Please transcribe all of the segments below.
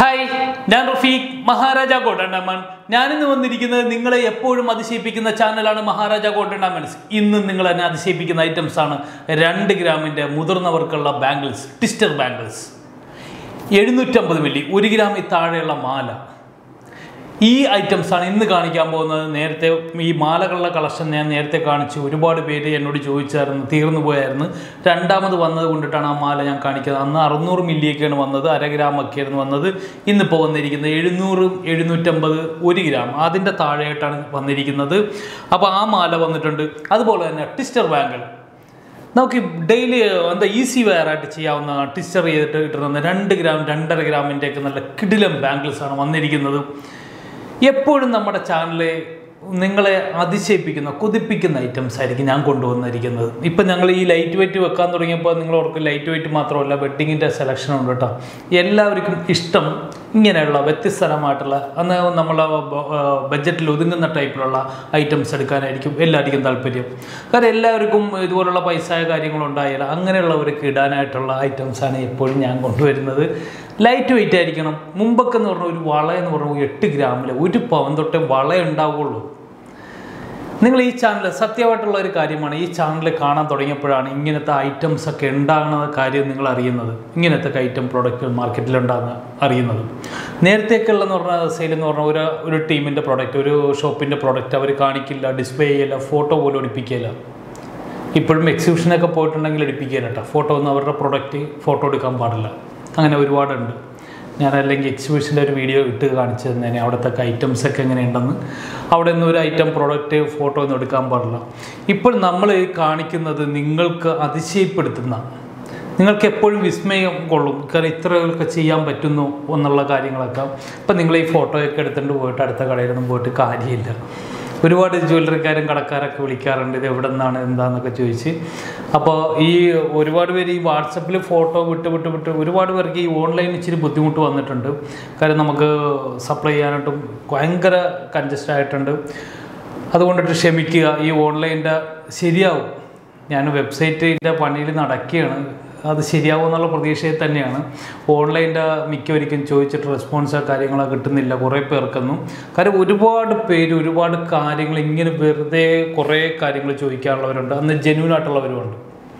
Hi ഞാൻ റഫീഖ് മഹാരാജ കോട്ടണ്ടാമൻ ഞാനിന്ന് വന്നിരിക്കുന്നത് നിങ്ങളെ എപ്പോഴും അതിശയിപ്പിക്കുന്ന ചാനലാണ് മഹാരാജ കോട്ടണ്ടാമൻസ് ഇന്ന് നിങ്ങൾ എന്നെ അതിശയിപ്പിക്കുന്ന ഐറ്റംസ് ആണ് രണ്ട് ഗ്രാമിൻ്റെ മുതിർന്നവർക്കുള്ള ബാംഗിൾസ് ടിസ്റ്റർ ബാംഗിൾസ് എഴുന്നൂറ്റമ്പത് മില്ലി ഒരു ഗ്രാമിൽ താഴെയുള്ള മാല ഈ ഐറ്റംസ് ആണ് ഇന്ന് കാണിക്കാൻ പോകുന്നത് നേരത്തെ ഈ മാലകളുടെ കളക്ഷൻ ഞാൻ നേരത്തെ കാണിച്ചു ഒരുപാട് പേര് എന്നോട് ചോദിച്ചായിരുന്നു തീർന്നു പോയായിരുന്നു രണ്ടാമത് വന്നത് കൊണ്ടിട്ടാണ് ആ മാല ഞാൻ കാണിക്കുന്നത് അന്ന് അറുന്നൂറ് മില്ലിയൊക്കെയാണ് വന്നത് അര ഗ്രാം ഒക്കെയായിരുന്നു വന്നത് ഇന്നിപ്പോൾ വന്നിരിക്കുന്നത് എഴുന്നൂറും എഴുന്നൂറ്റമ്പത് ഒരു ഗ്രാം അതിൻ്റെ താഴെയായിട്ടാണ് വന്നിരിക്കുന്നത് അപ്പോൾ ആ മാല വന്നിട്ടുണ്ട് അതുപോലെ തന്നെ ടിസ്റ്റർ ബാങ്കിൾ നമുക്ക് ഡെയിലി എന്താ ഈസി വെയർ ആയിട്ട് ചെയ്യാവുന്ന ടിസ്റ്റർ ചെയ്തിട്ട് കിട്ടുന്ന രണ്ട് ഗ്രാം രണ്ടര ഗ്രാമിൻ്റെയൊക്കെ നല്ല കിടിലം ബാംഗിൾസ് ആണ് വന്നിരിക്കുന്നത് എപ്പോഴും നമ്മുടെ ചാനലിൽ നിങ്ങളെ അതിശയിപ്പിക്കുന്ന കൊതിപ്പിക്കുന്ന ഐറ്റംസ് ആയിരിക്കും ഞാൻ കൊണ്ടുവന്നിരിക്കുന്നത് ഇപ്പം ഞങ്ങൾ ഈ ലൈറ്റ് വെയിറ്റ് വെക്കാൻ തുടങ്ങിയപ്പോൾ നിങ്ങൾ ഓർക്ക് ലൈറ്റ് വെയിറ്റ് മാത്രമല്ല വെഡ്ഡിങ്ങിൻ്റെ സെലക്ഷൻ ഉണ്ട് കേട്ടോ എല്ലാവർക്കും ഇഷ്ടം ഇങ്ങനെയുള്ള വ്യത്യസ്തരമായിട്ടുള്ള അന്ന് നമ്മളെ ബഡ്ജറ്റിൽ ഒതുങ്ങുന്ന ടൈപ്പിലുള്ള ഐറ്റംസ് എടുക്കാനായിരിക്കും എല്ലാവർക്കും താല്പര്യം കാരണം എല്ലാവർക്കും ഇതുപോലുള്ള പൈസ കാര്യങ്ങളുണ്ടായാലും അങ്ങനെയുള്ളവർക്ക് ഇടാനായിട്ടുള്ള ഐറ്റംസാണ് എപ്പോഴും ഞാൻ കൊണ്ടുവരുന്നത് ലൈറ്റ് വെയിറ്റ് ആയിരിക്കണം മുമ്പൊക്കെ എന്ന് പറഞ്ഞാൽ ഒരു വള എന്ന് പറഞ്ഞാൽ എട്ട് ഗ്രാമിൽ ഒരു പവൻ തൊട്ടേ വള ഉണ്ടാവുള്ളൂ നിങ്ങൾ ഈ ചാനൽ സത്യമായിട്ടുള്ള ഒരു കാര്യമാണ് ഈ ചാനൽ കാണാൻ തുടങ്ങിയപ്പോഴാണ് ഇങ്ങനത്തെ ഐറ്റംസ് ഒക്കെ ഉണ്ടാകുന്ന കാര്യം നിങ്ങൾ അറിയുന്നത് ഇങ്ങനത്തെ ഐറ്റം പ്രോഡക്റ്റുകൾ മാർക്കറ്റിലുണ്ടാകുന്ന അറിയുന്നത് നേരത്തേക്കുള്ളതെന്ന് പറഞ്ഞാൽ സെയിൽ എന്ന് പറഞ്ഞാൽ ഒരു ഒരു ടീമിൻ്റെ പ്രോഡക്റ്റ് ഒരു ഷോപ്പിൻ്റെ പ്രോഡക്റ്റ് അവർ കാണിക്കില്ല ഡിസ്പ്ലേ ചെയ്യില്ല ഫോട്ടോ പോലും എടുപ്പിക്കില്ല ഇപ്പോഴും എക്സിബിഷനൊക്കെ പോയിട്ടുണ്ടെങ്കിൽ എടുപ്പിക്കില്ല കേട്ടോ ഫോട്ടോ ഒന്നും അവരുടെ പ്രൊഡക്റ്റ് ഫോട്ടോ എടുക്കാൻ പാടില്ല അങ്ങനെ ഒരുപാടുണ്ട് ഞാൻ അല്ലെങ്കിൽ എക്സിബിഷൻ്റെ ഒരു വീഡിയോ ഇട്ട് കാണിച്ചു തന്നേനെ അവിടുത്തെ ഐറ്റംസ് ഒക്കെ എങ്ങനെയുണ്ടെന്ന് അവിടെ നിന്ന് ഒരു ഐറ്റം പ്രോഡക്റ്റ് ഫോട്ടോ ഒന്നും എടുക്കാൻ പാടില്ല ഇപ്പോൾ നമ്മൾ ഈ കാണിക്കുന്നത് നിങ്ങൾക്ക് അതിശയപ്പെടുത്തുന്ന നിങ്ങൾക്ക് എപ്പോഴും വിസ്മയം കൊള്ളും കാരണം ഇത്രയൊക്കെ ചെയ്യാൻ പറ്റുന്നു എന്നുള്ള കാര്യങ്ങളൊക്കെ ഇപ്പം നിങ്ങൾ ഈ ഫോട്ടോയൊക്കെ എടുത്തുകൊണ്ട് പോയിട്ട് അടുത്ത കടയിലൊന്നും പോയിട്ട് കാര്യമില്ല ഒരുപാട് ജ്വല്ലറിക്കാരും കടക്കാരൊക്കെ വിളിക്കാറുണ്ട് ഇത് എവിടെ നിന്നാണ് എന്താണെന്നൊക്കെ ചോദിച്ച് അപ്പോൾ ഈ ഒരുപാട് പേര് ഈ വാട്സപ്പിൽ ഫോട്ടോ വിട്ട് വിട്ട് വിട്ട് ഒരുപാട് പേർക്ക് ഈ ഓൺലൈൻ ഇച്ചിരി ബുദ്ധിമുട്ട് വന്നിട്ടുണ്ട് കാര്യം നമുക്ക് സപ്ലൈ ചെയ്യാനായിട്ടും ഭയങ്കര കൺജസ്റ്റ് ആയിട്ടുണ്ട് അതുകൊണ്ടിട്ട് ക്ഷമിക്കുക ഈ ഓൺലൈൻ്റെ ശരിയാവും ഞാൻ വെബ്സൈറ്റിൻ്റെ പണിയിൽ നടക്കുകയാണ് അത് ശരിയാവും എന്നുള്ള പ്രതീക്ഷയിൽ തന്നെയാണ് ഓൺലൈൻ്റെ മിക്കവരിക്കും ചോദിച്ചിട്ട് റെസ്പോൺസോ കാര്യങ്ങളോ കിട്ടുന്നില്ല കുറേ പേർക്കൊന്നും കാര്യം ഒരുപാട് പേര് ഒരുപാട് കാര്യങ്ങൾ ഇങ്ങനെ വെറുതെ കുറേ കാര്യങ്ങൾ ചോദിക്കാനുള്ളവരുണ്ട് അന്ന് ജെന്യൂൻ ആയിട്ടുള്ളവരുമുണ്ട്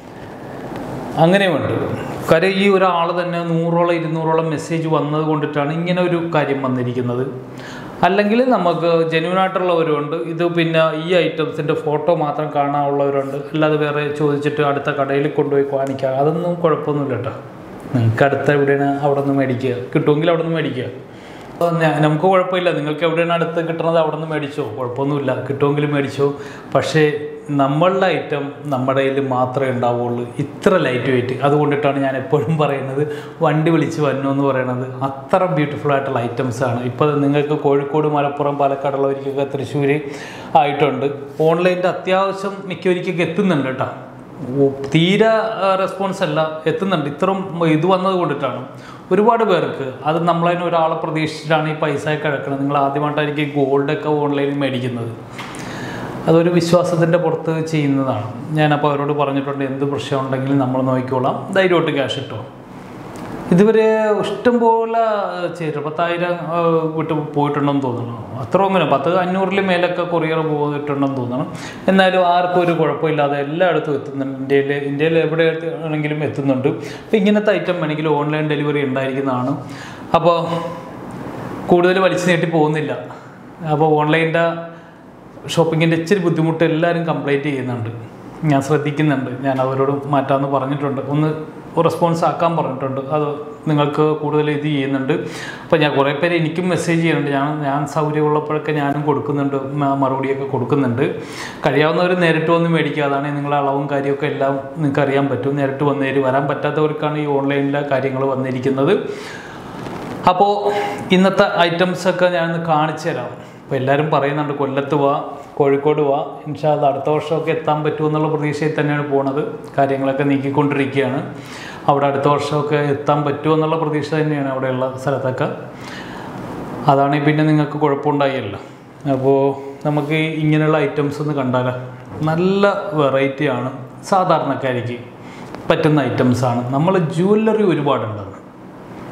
അങ്ങനെയുമുണ്ട് കാര്യം ഈ ഒരാൾ തന്നെ നൂറോളം ഇരുന്നൂറോളം മെസ്സേജ് വന്നത് കൊണ്ടിട്ടാണ് ഇങ്ങനെ ഒരു കാര്യം വന്നിരിക്കുന്നത് അല്ലെങ്കിൽ നമുക്ക് ജെന്യൂൻ ആയിട്ടുള്ളവരുണ്ട് ഇത് പിന്നെ ഈ ഐറ്റംസിൻ്റെ ഫോട്ടോ മാത്രം കാണാനുള്ളവരുണ്ട് അല്ലാതെ വേറെ ചോദിച്ചിട്ട് അടുത്ത കടയിൽ കൊണ്ടുപോയി കാണിക്കുക അതൊന്നും കുഴപ്പമൊന്നുമില്ല കേട്ടോ നിങ്ങൾക്ക് അടുത്ത എവിടെയാണ് അവിടെ നിന്ന് മേടിക്കുക കിട്ടുമെങ്കിൽ അവിടെ നിന്ന് മേടിക്കുക അപ്പോൾ ഞാ- നമുക്ക് കുഴപ്പമില്ല നിങ്ങൾക്ക് എവിടെയാണ് അടുത്ത് കിട്ടുന്നത് അവിടെ നിന്ന് മേടിച്ചോ കുഴപ്പമൊന്നുമില്ല കിട്ടുമെങ്കിൽ മേടിച്ചോ പക്ഷേ നമ്മളുടെ ഐറ്റം നമ്മുടെ കയ്യിൽ മാത്രമേ ഉണ്ടാവുള്ളൂ ഇത്ര ലൈറ്റ് വെയിറ്റ് അതുകൊണ്ടിട്ടാണ് ഞാൻ എപ്പോഴും പറയുന്നത് വണ്ടി വിളിച്ച് വന്നു എന്ന് പറയുന്നത് അത്ര ബ്യൂട്ടിഫുൾ ആയിട്ടുള്ള ഐറ്റംസ് ആണ് ഇപ്പോൾ നിങ്ങൾക്ക് കോഴിക്കോട് മലപ്പുറം പാലക്കാടുള്ളവർക്കൊക്കെ തൃശ്ശൂർ ആയിട്ടുണ്ട് ഓൺലൈൻ്റെ അത്യാവശ്യം മിക്കവർക്കൊക്കെ എത്തുന്നുണ്ട് കേട്ടോ ഓ, തീരെ റെസ്പോൺസ് അല്ല എത്തുന്നുണ്ട് ഇത്രയും ഇത് വന്നത് കൊണ്ടിട്ടാണ് ഒരുപാട് പേർക്ക് അത് നമ്മളതിന് ഒരാളെ പ്രതീക്ഷിച്ചിട്ടാണ് ഈ പൈസ കിടക്കുന്നത് നിങ്ങൾ ആദ്യമായിട്ടായിരിക്കും ഈ ഗോൾഡൊക്കെ ഓൺലൈനിൽ മേടിക്കുന്നത് അതൊരു വിശ്വാസത്തിൻ്റെ പുറത്ത് ചെയ്യുന്നതാണ് ഞാനപ്പോൾ അവരോട് പറഞ്ഞിട്ടുണ്ട് എന്ത് പ്രശ്നം ഉണ്ടെങ്കിലും നമ്മൾ നോക്കിക്കോളാം ധൈര്യമായിട്ട് ക്യാഷ് ഇട്ടോ ഇതുവരെ ഇഷ്ടംപോലെ ചെയ്തു പത്തായിരം ആ, വിട്ട് പോയിട്ടുണ്ടെന്ന് തോന്നുന്നു അത്ര ഒന്നുമില്ല പത്ത് അഞ്ഞൂറിൽ മേലൊക്കെ കൊറിയർ പോയിട്ടുണ്ടെന്ന് തോന്നണം എന്നാലും ആർക്കും ഒരു കുഴപ്പമില്ലാതെ എല്ലായിടത്തും എത്തുന്നുണ്ട് ഇന്ത്യയിൽ ഇന്ത്യയിൽ എവിടെ ആണെങ്കിലും എത്തുന്നുണ്ട് അപ്പോൾ ഇങ്ങനത്തെ ഐറ്റം വേണമെങ്കിൽ ഓൺലൈൻ ഡെലിവറി ഉണ്ടായിരിക്കുന്നതാണ് അപ്പോൾ കൂടുതൽ വലിച്ചു നീട്ടി പോകുന്നില്ല അപ്പോൾ ഓൺലൈൻ്റെ ഷോപ്പിങ്ങിൻ്റെ ഇച്ചിരി ബുദ്ധിമുട്ട് എല്ലാവരും കംപ്ലൈൻറ്റ് ചെയ്യുന്നുണ്ട് ഞാൻ ശ്രദ്ധിക്കുന്നുണ്ട് ഞാൻ അവരോട് മാറ്റാമെന്ന് പറഞ്ഞിട്ടുണ്ട് ഒന്ന് റെസ്പോൺസ് ആക്കാൻ പറഞ്ഞിട്ടുണ്ട് അത് നിങ്ങൾക്ക് കൂടുതൽ ഇത് ചെയ്യുന്നുണ്ട് അപ്പോൾ ഞാൻ കുറേ പേര് എനിക്കും മെസ്സേജ് ചെയ്യുന്നുണ്ട് ഞാൻ ഞാൻ സൗകര്യമുള്ളപ്പോഴൊക്കെ ഞാനും കൊടുക്കുന്നുണ്ട് മ- മറുപടിയൊക്കെ കൊടുക്കുന്നുണ്ട് കഴിയാവുന്നവർ നേരിട്ട് വന്ന് മേടിക്കുക അതാണ് നിങ്ങളെ അളവും കാര്യമൊക്കെ എല്ലാം നിങ്ങൾക്ക് അറിയാൻ പറ്റും നേരിട്ട് വന്ന് തരും വരാൻ പറ്റാത്തവർക്കാണ് ഈ ഓൺലൈനിലെ കാര്യങ്ങൾ വന്നിരിക്കുന്നത് അപ്പോൾ ഇന്നത്തെ ഐറ്റംസ് ഒക്കെ ഞാനൊന്ന് കാണിച്ചു തരാം അപ്പോൾ എല്ലാവരും പറയുന്നുണ്ട് കൊല്ലത്ത് വാ കോഴിക്കോട് വാ ഇൻഷാല്ല അടുത്ത വർഷമൊക്കെ എത്താൻ പറ്റുമെന്നുള്ള പ്രതീക്ഷയിൽ തന്നെയാണ് പോണത് കാര്യങ്ങളൊക്കെ നീക്കിക്കൊണ്ടിരിക്കുകയാണ് അവിടെ അടുത്ത വർഷമൊക്കെ എത്താൻ പറ്റുമെന്നുള്ള പ്രതീക്ഷ തന്നെയാണ് അവിടെയുള്ള സ്ഥലത്തൊക്കെ അതാണെങ്കിൽ പിന്നെ നിങ്ങൾക്ക് കുഴപ്പമുണ്ടായില്ല അപ്പോൾ നമുക്ക് ഇങ്ങനെയുള്ള ഐറ്റംസ് ഒന്ന് കണ്ടാലോ നല്ല വെറൈറ്റിയാണ് സാധാരണക്കാരിക്ക് പറ്റുന്ന ഐറ്റംസാണ് നമ്മൾ ജ്വല്ലറി ഒരുപാടുണ്ടെന്ന്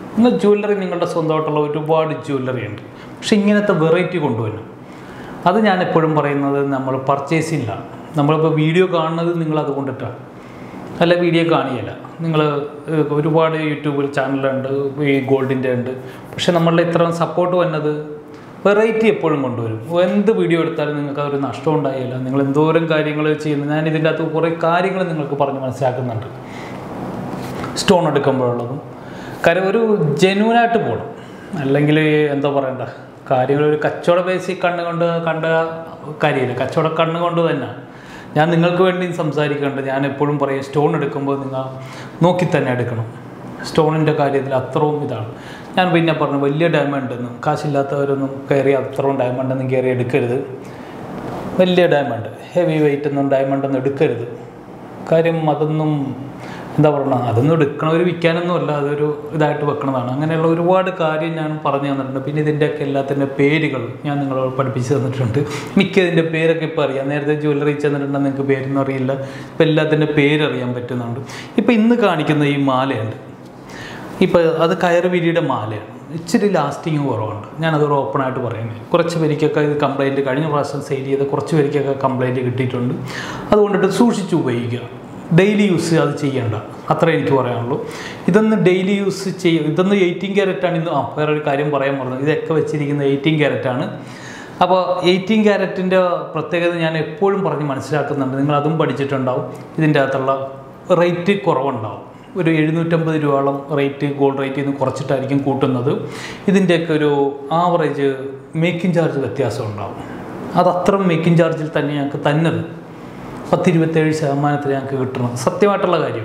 നിങ്ങൾ ജ്വല്ലറി നിങ്ങളുടെ സ്വന്തമായിട്ടുള്ള ഒരുപാട് ജ്വല്ലറി ഉണ്ട് പക്ഷെ ഇങ്ങനത്തെ വെറൈറ്റി കൊണ്ടുവരണം അത് ഞാൻ എപ്പോഴും പറയുന്നത് നമ്മൾ പർച്ചേസിങ്ങിലാണ് നമ്മളിപ്പോൾ വീഡിയോ കാണുന്നത് നിങ്ങൾ അത് കൊണ്ടിട്ടാണ് അല്ല വീഡിയോ കാണിയല്ല നിങ്ങൾ ഒരുപാട് യൂട്യൂബിൽ ചാനലുണ്ട് ഈ ഗോൾഡിൻ്റെ ഉണ്ട് പക്ഷെ നമ്മളുടെ ഇത്ര സപ്പോർട്ട് വന്നത് വെറൈറ്റി എപ്പോഴും കൊണ്ടുവരും എന്ത് വീഡിയോ എടുത്താലും നിങ്ങൾക്ക് അതൊരു നഷ്ടം ഉണ്ടായില്ല നിങ്ങൾ എന്തോരം കാര്യങ്ങൾ ചെയ്യുന്നു ഞാൻ ഇതിൻ്റെ അകത്ത് കുറേ കാര്യങ്ങൾ നിങ്ങൾക്ക് പറഞ്ഞ് മനസ്സിലാക്കുന്നുണ്ട് സ്റ്റോൺ എടുക്കുമ്പോഴുള്ളതും കാര്യം ഒരു ജെന്യൂനായിട്ട് പോകണം അല്ലെങ്കിൽ എന്താ പറയണ്ട കാര്യങ്ങൾ ഒരു കച്ചവട ബേസിൽ കണ്ണ് കൊണ്ട് കണ്ട കാര്യമില്ല കച്ചവട കണ്ണ് കൊണ്ട് തന്നെ ഞാൻ നിങ്ങൾക്ക് വേണ്ടി സംസാരിക്കേണ്ടത് ഞാൻ എപ്പോഴും പറയും സ്റ്റോൺ എടുക്കുമ്പോൾ നിങ്ങൾ നോക്കി തന്നെ എടുക്കണം സ്റ്റോണിൻ്റെ കാര്യത്തിൽ അത്രയും ഇതാണ് ഞാൻ പിന്നെ പറഞ്ഞു വലിയ ഡയമണ്ട് ഒന്നും കാശില്ലാത്തവരൊന്നും കയറി അത്രയും ഡയമണ്ട് ഒന്നും കയറി എടുക്കരുത് വലിയ ഡയമണ്ട് ഹെവി വെയിറ്റ് ഒന്നും ഡയമണ്ട് ഒന്നും എടുക്കരുത് കാര്യം അതൊന്നും എന്താ പറയുക അതൊന്നും എടുക്കണവർ വിൽക്കാനൊന്നും അല്ല അതൊരു ഇതായിട്ട് വെക്കണതാണ് അങ്ങനെയുള്ള ഒരുപാട് കാര്യം ഞാൻ പറഞ്ഞു തന്നിട്ടുണ്ട് പിന്നെ ഇതിൻ്റെയൊക്കെ എല്ലാത്തിൻ്റെ പേരുകൾ ഞാൻ നിങ്ങളോട് പഠിപ്പിച്ച് തന്നിട്ടുണ്ട് മിക്ക ഇതിൻ്റെ പേരൊക്കെ ഇപ്പോൾ അറിയാം നേരത്തെ ജ്വല്ലറി ചെന്നിട്ടുണ്ടെങ്കിൽ നിങ്ങൾക്ക് പേരൊന്നും അറിയില്ല ഇപ്പം എല്ലാത്തിൻ്റെ പേരറിയാൻ പറ്റുന്നുണ്ട് ഇപ്പം ഇന്ന് കാണിക്കുന്ന ഈ മാലയുണ്ട് ഇപ്പോൾ അത് കയറുവിരിയുടെ മാലയാണ് ഇച്ചിരി ലാസ്റ്റിങ് കുറവുണ്ട് ഞാനതൊരു ഓപ്പണായിട്ട് പറയുന്നത് കുറച്ച് പേർക്കൊക്കെ ഇത് കംപ്ലൈൻറ്റ് കഴിഞ്ഞ പ്രാവശ്യം സെയിൽ ചെയ്ത കുറച്ച് പേർക്കൊക്കെ കംപ്ലൈൻറ്റ് കിട്ടിയിട്ടുണ്ട് അതുകൊണ്ടിട്ട് സൂക്ഷിച്ച് ഉപയോഗിക്കുക ഡെയിലി യൂസ് അത് ചെയ്യേണ്ട അത്രേ എനിക്ക് പറയാനുള്ളൂ ഇതൊന്ന് ഡെയിലി യൂസ് ചെയ്യും ഇതൊന്ന് എയ്റ്റീൻ ക്യാരറ്റാണ് ഇന്ന് ആ വേറെ ഒരു കാര്യം പറയാൻ പറഞ്ഞത് ഇതൊക്കെ വെച്ചിരിക്കുന്ന എയ്റ്റീൻ ക്യാരറ്റാണ് അപ്പോൾ എയ്റ്റീൻ ക്യാരറ്റിൻ്റെ പ്രത്യേകത ഞാൻ എപ്പോഴും പറഞ്ഞ് മനസ്സിലാക്കുന്നുണ്ട് നിങ്ങൾ അതും പഠിച്ചിട്ടുണ്ടാവും ഇതിൻ്റെ അകത്തുള്ള റേറ്റ് കുറവുണ്ടാവും ഒരു എഴുന്നൂറ്റമ്പത് രൂപയോളം റേറ്റ് ഗോൾഡ് റേറ്റിൽ നിന്ന് കുറച്ചിട്ടായിരിക്കും കൂട്ടുന്നത് ഇതിൻ്റെയൊക്കെ ഒരു ആവറേജ് മേക്കിംഗ് ചാർജ് വ്യത്യാസം ഉണ്ടാവും അത് അത്ര മേക്കിംഗ് ചാർജിൽ തന്നെ ഞങ്ങൾക്ക് തന്നത് പത്തിരുപത്തേഴ് ശതമാനത്തിൽ ഞങ്ങൾക്ക് കിട്ടണം സത്യമായിട്ടുള്ള കാര്യം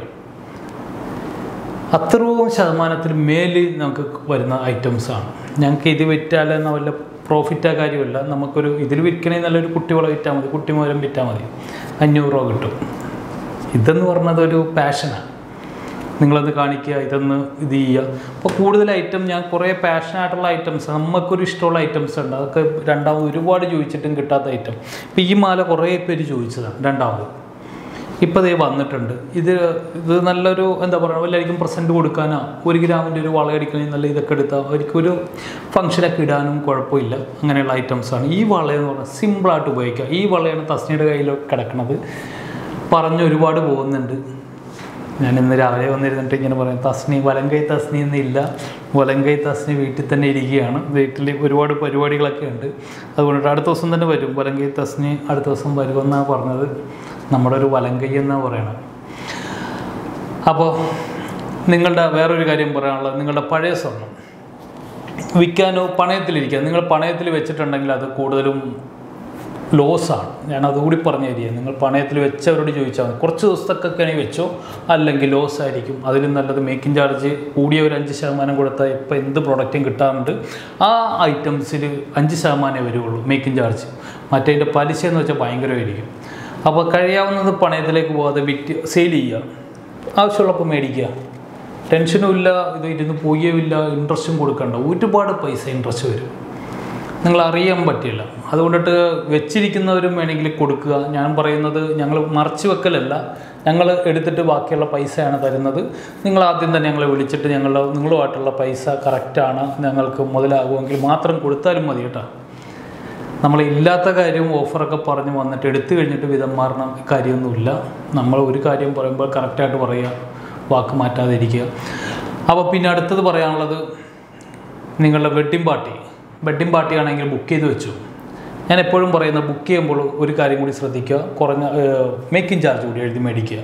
അത്രയും ശതമാനത്തിൽ മേലിൽ നമുക്ക് വരുന്ന ഐറ്റംസാണ് ഞങ്ങൾക്ക് ഇത് വിറ്റാലെന്ന വല്ല പ്രോഫിറ്റാ കാര്യമല്ല നമുക്കൊരു ഇതിൽ വിൽക്കണേ നല്ലൊരു കുട്ടികളെ വിറ്റാൽ മതി കുട്ടിമൂലം വിറ്റാൽ മതി അഞ്ഞൂറ് രൂപ കിട്ടും ഇതെന്ന് പറഞ്ഞത് ഒരു പാഷനാണ് നിങ്ങളത് കാണിക്കുക ഇതൊന്ന് ഇത് ചെയ്യുക അപ്പോൾ കൂടുതൽ ഐറ്റം ഞാൻ കുറേ പാഷനായിട്ടുള്ള ഐറ്റംസ് നമുക്കൊരു ഇഷ്ടമുള്ള ഐറ്റംസ് ഉണ്ട് അതൊക്കെ രണ്ടാമത് ഒരുപാട് ചോദിച്ചിട്ടും കിട്ടാത്ത ഐറ്റം ഇപ്പം ഈ മാല കുറേ പേര് ചോദിച്ചതാണ് രണ്ടാമത് ഇപ്പോൾ ദേ വന്നിട്ടുണ്ട് ഇത് ഇത് നല്ലൊരു എന്താ പറയുക എല്ലാവർക്കും പ്രസൻറ്റ് കൊടുക്കാനോ ഒരു ഗ്രാമിൻ്റെ ഒരു വളയടിക്കണമെങ്കിൽ നല്ല ഇതൊക്കെ എടുത്താൽ അവർക്കൊരു ഫംഗ്ഷനൊക്കെ ഇടാനും കുഴപ്പമില്ല അങ്ങനെയുള്ള ഐറ്റംസാണ് ഈ വളയെന്ന് പറഞ്ഞാൽ സിമ്പിളായിട്ട് ഉപയോഗിക്കുക ഈ വളയാണ് തസ്നിയുടെ കയ്യിൽ കിടക്കുന്നത് പറഞ്ഞ് ഒരുപാട് പോകുന്നുണ്ട് ഞാൻ ഇന്ന് രാവിലെ വന്നിരുന്നിട്ട് ഇങ്ങനെ പറയാം തസ്നി വലങ്കൈ തസ്നി എന്നില്ല വലങ്കൈ തസ്നി വീട്ടിൽ തന്നെ ഇരിക്കുകയാണ് വീട്ടിൽ ഒരുപാട് പരിപാടികളൊക്കെ ഉണ്ട് അതുകൊണ്ട് അടുത്ത ദിവസം തന്നെ വരും വലങ്കൈ തസ്നി അടുത്ത ദിവസം വരുമെന്നാണ് പറഞ്ഞത് നമ്മുടെ ഒരു വലങ്കൈ എന്നാണ് പറയണത് അപ്പോൾ നിങ്ങളുടെ വേറൊരു കാര്യം പറയാനുള്ളത് നിങ്ങളുടെ പഴയ സ്വർണം വിൽക്കാനോ പണയത്തിലിരിക്കുക നിങ്ങൾ പണയത്തിൽ വെച്ചിട്ടുണ്ടെങ്കിൽ അത് കൂടുതലും ലോസാണ് ഞാൻ അതുകൂടി പറഞ്ഞു തരിക നിങ്ങൾ പണയത്തിൽ വെച്ചവരോട് ചോദിച്ചാൽ മതി കുറച്ച് ദിവസത്തേക്കൊക്കെയാണെങ്കിൽ വെച്ചോ അല്ലെങ്കിൽ ലോസ് ആയിരിക്കും അതിലും നല്ലത് മേക്കിംഗ് ചാർജ് കൂടിയ ഒരു അഞ്ച് ശതമാനം കൊടുത്താൽ ഇപ്പോൾ എന്ത് പ്രൊഡക്റ്റും കിട്ടാറുണ്ട് ആ ഐറ്റംസിൽ അഞ്ച് ശതമാനമേ വരുള്ളൂ മേക്കിംഗ് ചാർജ് മറ്റേതിൻ്റെ പലിശ എന്ന് വെച്ചാൽ ഭയങ്കരമായിരിക്കും അപ്പോൾ കഴിയാവുന്നത് പണയത്തിലേക്ക് പോകാതെ വിറ്റ് സെയിൽ ചെയ്യുക ആവശ്യമുള്ളപ്പോൾ മേടിക്കുക ടെൻഷനും ഇല്ല ഇത് ഇരുന്ന് പോവുകയുമില്ല ഇൻട്രസ്റ്റും കൊടുക്കണ്ട ഒരുപാട് പൈസ ഇൻട്രസ്റ്റ് വരും നിങ്ങൾ അറിയാൻ പറ്റില്ല അതുകൊണ്ടിട്ട് വെച്ചിരിക്കുന്നവരും വേണമെങ്കിൽ കൊടുക്കുക ഞാൻ പറയുന്നത് ഞങ്ങൾ മറച്ചു വെക്കലല്ല ഞങ്ങൾ എടുത്തിട്ട് ബാക്കിയുള്ള പൈസയാണ് തരുന്നത് നിങ്ങൾ ആദ്യം തന്നെ ഞങ്ങളെ വിളിച്ചിട്ട് ഞങ്ങൾ നിങ്ങളുമായിട്ടുള്ള പൈസ കറക്റ്റാണ് ഞങ്ങൾക്ക് മുതലാകുമെങ്കിൽ മാത്രം കൊടുത്താലും മതി കേട്ടോ നമ്മൾ ഇല്ലാത്ത കാര്യവും ഓഫറൊക്കെ പറഞ്ഞ് വന്നിട്ട് എടുത്തു കഴിഞ്ഞിട്ട് വിധം മാറണം കാര്യമൊന്നുമില്ല നമ്മൾ ഒരു കാര്യം പറയുമ്പോൾ കറക്റ്റായിട്ട് പറയുക വാക്ക് മാറ്റാതിരിക്കുക അപ്പോൾ പിന്നെ അടുത്തത് പറയാനുള്ളത് നിങ്ങളുടെ വെഡ്ഡിങ് പാർട്ടി വെഡ്ഡിങ് പാർട്ടി ആണെങ്കിൽ ബുക്ക് ചെയ്ത് വെച്ചു ഞാൻ എപ്പോഴും പറയുന്ന ബുക്ക് ചെയ്യുമ്പോൾ ഒരു കാര്യം കൂടി ശ്രദ്ധിക്കുക കുറഞ്ഞ മേക്കിംഗ് ചാർജ് കൂടി എഴുതി മേടിക്കുക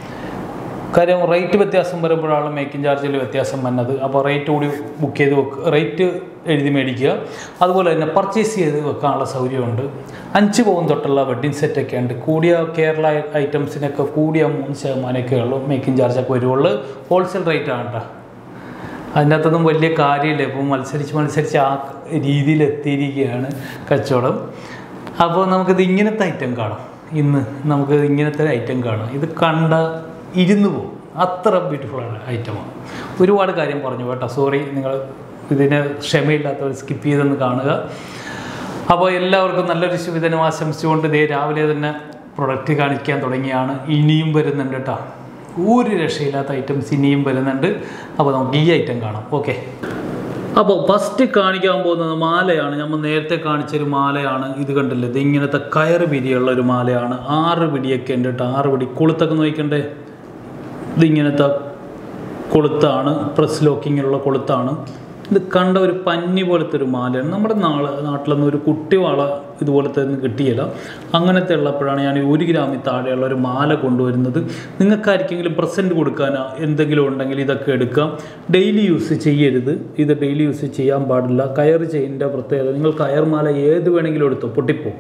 കാര്യം റേറ്റ് വ്യത്യാസം വരുമ്പോഴാണ് മേക്കിംഗ് ചാർജിൽ വ്യത്യാസം വന്നത് അപ്പോൾ റേറ്റ് കൂടി ബുക്ക് ചെയ്ത് വെക്കുക റേറ്റ് എഴുതി മേടിക്കുക അതുപോലെ തന്നെ പർച്ചേസ് ചെയ്ത് വെക്കാനുള്ള സൗകര്യമുണ്ട് അഞ്ച് പവൻ തൊട്ടുള്ള വെഡ്ഡിങ് സെറ്റൊക്കെ ഉണ്ട് കൂടിയ കേരള ഐറ്റംസിനൊക്കെ കൂടിയ മൂന്ന് ശതമാനമൊക്കെ ഉള്ളൂ മേക്കിംഗ് ചാർജൊക്കെ വരുവുള്ളൂ ഹോൾസെയിൽ റേറ്റ് ആണ് കേട്ടോ അതിനകത്തൊന്നും വലിയ കാര്യമില്ല ഇപ്പം മത്സരിച്ച് മത്സരിച്ച് ആ രീതിയിൽ എത്തിയിരിക്കുകയാണ് കച്ചവടം അപ്പോൾ നമുക്കിത് ഇങ്ങനത്തെ ഐറ്റം കാണാം ഇന്ന് നമുക്ക് ഇങ്ങനത്തെ ഐറ്റം കാണാം ഇത് കണ്ട ഇരുന്ന് പോകും അത്ര ബ്യൂട്ടിഫുള്ളാണ് ഐറ്റമാണ് ഒരുപാട് കാര്യം പറഞ്ഞു കേട്ടോ സോറി നിങ്ങൾ ഇതിന് ക്ഷമയില്ലാത്തവർ സ്കിപ്പ് ചെയ്തെന്ന് കാണുക അപ്പോൾ എല്ലാവർക്കും നല്ലൊരു ശുഭിതനം ആശംസിച്ചുകൊണ്ട് ഇതേ രാവിലെ തന്നെ പ്രൊഡക്റ്റ് കാണിക്കാൻ തുടങ്ങിയാണ് ഇനിയും വരുന്നുണ്ട് കേട്ടോ ഒരു രക്ഷയില്ലാത്ത ഐറ്റംസ് ഇനിയും വരുന്നുണ്ട് അപ്പോൾ നമുക്ക് ഈ ഐറ്റം കാണാം ഓക്കെ അപ്പോൾ ഫസ്റ്റ് കാണിക്കാൻ പോകുന്നത് മാലയാണ് നമ്മൾ നേരത്തെ കാണിച്ചൊരു മാലയാണ് ഇത് കണ്ടില്ലേ ഇത് ഇങ്ങനത്തെ കയറ് പിടിയുള്ള ഒരു മാലയാണ് ആറ് പിടിയൊക്കെ ഉണ്ട് കേട്ടോ ആറ് പിടി കൊളുത്തൊക്കെ നോക്കണ്ടേ ഇതിങ്ങനത്തെ കൊളുത്താണ് പ്രസ് ലോക്കിങ്ങിലുള്ള കൊളുത്താണ് ഇത് കണ്ട ഒരു പഞ്ഞി പോലത്തെ ഒരു മാലയാണ് നമ്മുടെ നാളെ നാട്ടിലൊന്നും ഒരു കുട്ടി വള ഇതുപോലത്തെ ഒന്നും കിട്ടിയില്ല അങ്ങനത്തെ ഉള്ളപ്പോഴാണ് ഞാൻ ഈ ഒരു ഗ്രാമിൽ താഴെയുള്ള ഒരു മാല കൊണ്ടുവരുന്നത് നിങ്ങൾക്കാർക്കെങ്കിലും പ്രസൻറ്റ് കൊടുക്കാനോ എന്തെങ്കിലും ഉണ്ടെങ്കിൽ ഇതൊക്കെ എടുക്കാം ഡെയിലി യൂസ് ചെയ്യരുത് ഇത് ഡെയിലി യൂസ് ചെയ്യാൻ പാടില്ല കയർ ചെയിൻ്റെ പ്രത്യേകത നിങ്ങൾ കയർമാല ഏത് വേണമെങ്കിലും എടുത്തോ പൊട്ടിപ്പോകും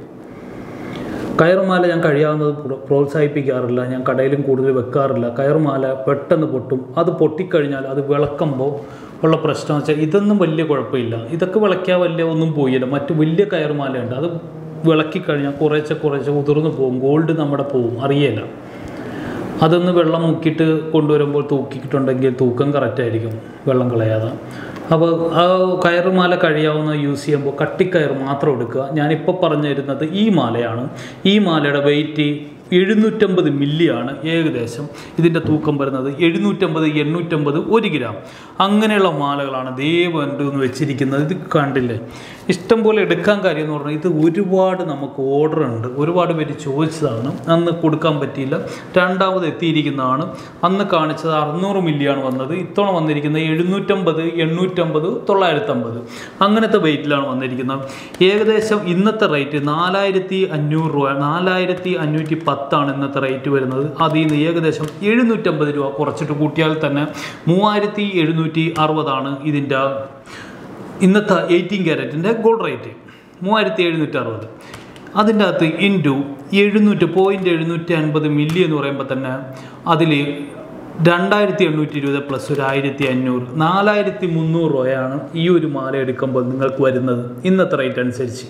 കയറുമാല ഞാൻ കഴിയാവുന്നത് പ്രോ- പ്രോത്സാഹിപ്പിക്കാറില്ല ഞാൻ കടയിലും കൂടുതൽ വെക്കാറില്ല കയറുമാല പെട്ടെന്ന് പൊട്ടും അത് പൊട്ടിക്കഴിഞ്ഞാൽ അത് വിളക്കുമ്പോൾ ഉള്ള പ്രശ്നം എന്ന് വെച്ചാൽ ഇതൊന്നും വലിയ കുഴപ്പമില്ല ഇതൊക്കെ വിളക്കിയാൽ വലിയ ഒന്നും പോയില്ല മറ്റു വലിയ കയറുമാലയുണ്ട് അത് വിളക്കിക്കഴിഞ്ഞാൽ കുറേശ്ശെ കുറേശ്ശെ ഉതിർന്നു പോകും ഗോൾഡ് നമ്മുടെ പോവും അറിയില്ല അതൊന്ന് വെള്ളം മുക്കിയിട്ട് കൊണ്ടുവരുമ്പോൾ തൂക്കിയിട്ടുണ്ടെങ്കിൽ തൂക്കം കറക്റ്റ് ആയിരിക്കും വെള്ളം കളയാതെ അപ്പോൾ ആ കയറുമാല കഴിയാവുന്ന യൂസ് ചെയ്യുമ്പോൾ കട്ടിക്കയർ മാത്രം എടുക്കുക ഞാനിപ്പോൾ പറഞ്ഞു തരുന്നത് ഈ മാലയാണ് ഈ മാലയുടെ വെയിറ്റ് എഴുന്നൂറ്റമ്പത് മില്ലിയാണ് ഏകദേശം ഇതിൻ്റെ തൂക്കം വരുന്നത് എഴുന്നൂറ്റമ്പത് എണ്ണൂറ്റമ്പത് ഒരു ഗ്രാം അങ്ങനെയുള്ള മാലകളാണ് ദേവണ്ട് എന്ന് വെച്ചിരിക്കുന്നത് ഇത് കണ്ടില്ലേ ഇഷ്ടം പോലെ എടുക്കാൻ കാര്യം എന്ന് പറഞ്ഞാൽ ഇത് ഒരുപാട് നമുക്ക് ഓർഡർ ഉണ്ട് ഒരുപാട് പേര് ചോദിച്ചതാണ് അന്ന് കൊടുക്കാൻ പറ്റിയില്ല രണ്ടാമത് എത്തിയിരിക്കുന്നതാണ് അന്ന് കാണിച്ചത് അറുന്നൂറ് മില്ലിയാണ് വന്നത് ഇത്തവണ വന്നിരിക്കുന്നത് എഴുന്നൂറ്റമ്പത് എണ്ണൂറ്റമ്പത് തൊള്ളായിരത്തമ്പത് അങ്ങനത്തെ വെയിറ്റിലാണ് വന്നിരിക്കുന്നത് ഏകദേശം ഇന്നത്തെ റേറ്റ് നാലായിരത്തി അഞ്ഞൂറ് രൂപ നാലായിരത്തി അഞ്ഞൂറ്റി പത്താണ് ഇന്നത്തെ റേറ്റ് വരുന്നത് അതിൽ നിന്ന് ഏകദേശം എഴുന്നൂറ്റമ്പത് രൂപ കുറച്ചിട്ട് കൂട്ടിയാൽ തന്നെ മൂവായിരത്തി എഴുന്നൂറ്റി അറുപതാണ് ഇതിൻ്റെ ഇന്നത്തെ എയ്റ്റീൻ ക്യാരറ്റിൻ്റെ ഗോൾഡ് റേറ്റ് മൂവായിരത്തി എഴുന്നൂറ്റി അറുപത് അതിൻ്റെ അകത്ത് ഇൻറ്റു എഴുന്നൂറ്റ് പോയിൻറ്റ് എഴുന്നൂറ്റി അൻപത് മില്ലി എന്ന് പറയുമ്പോൾ തന്നെ അതിൽ രണ്ടായിരത്തി എണ്ണൂറ്റി ഇരുപത് പ്ലസ് ഒരു ആയിരത്തി അഞ്ഞൂറ് നാലായിരത്തി മുന്നൂറ് രൂപയാണ് ഈ ഒരു മാല എടുക്കുമ്പോൾ നിങ്ങൾക്ക് വരുന്നത് ഇന്നത്തെ റേറ്റ് അനുസരിച്ച്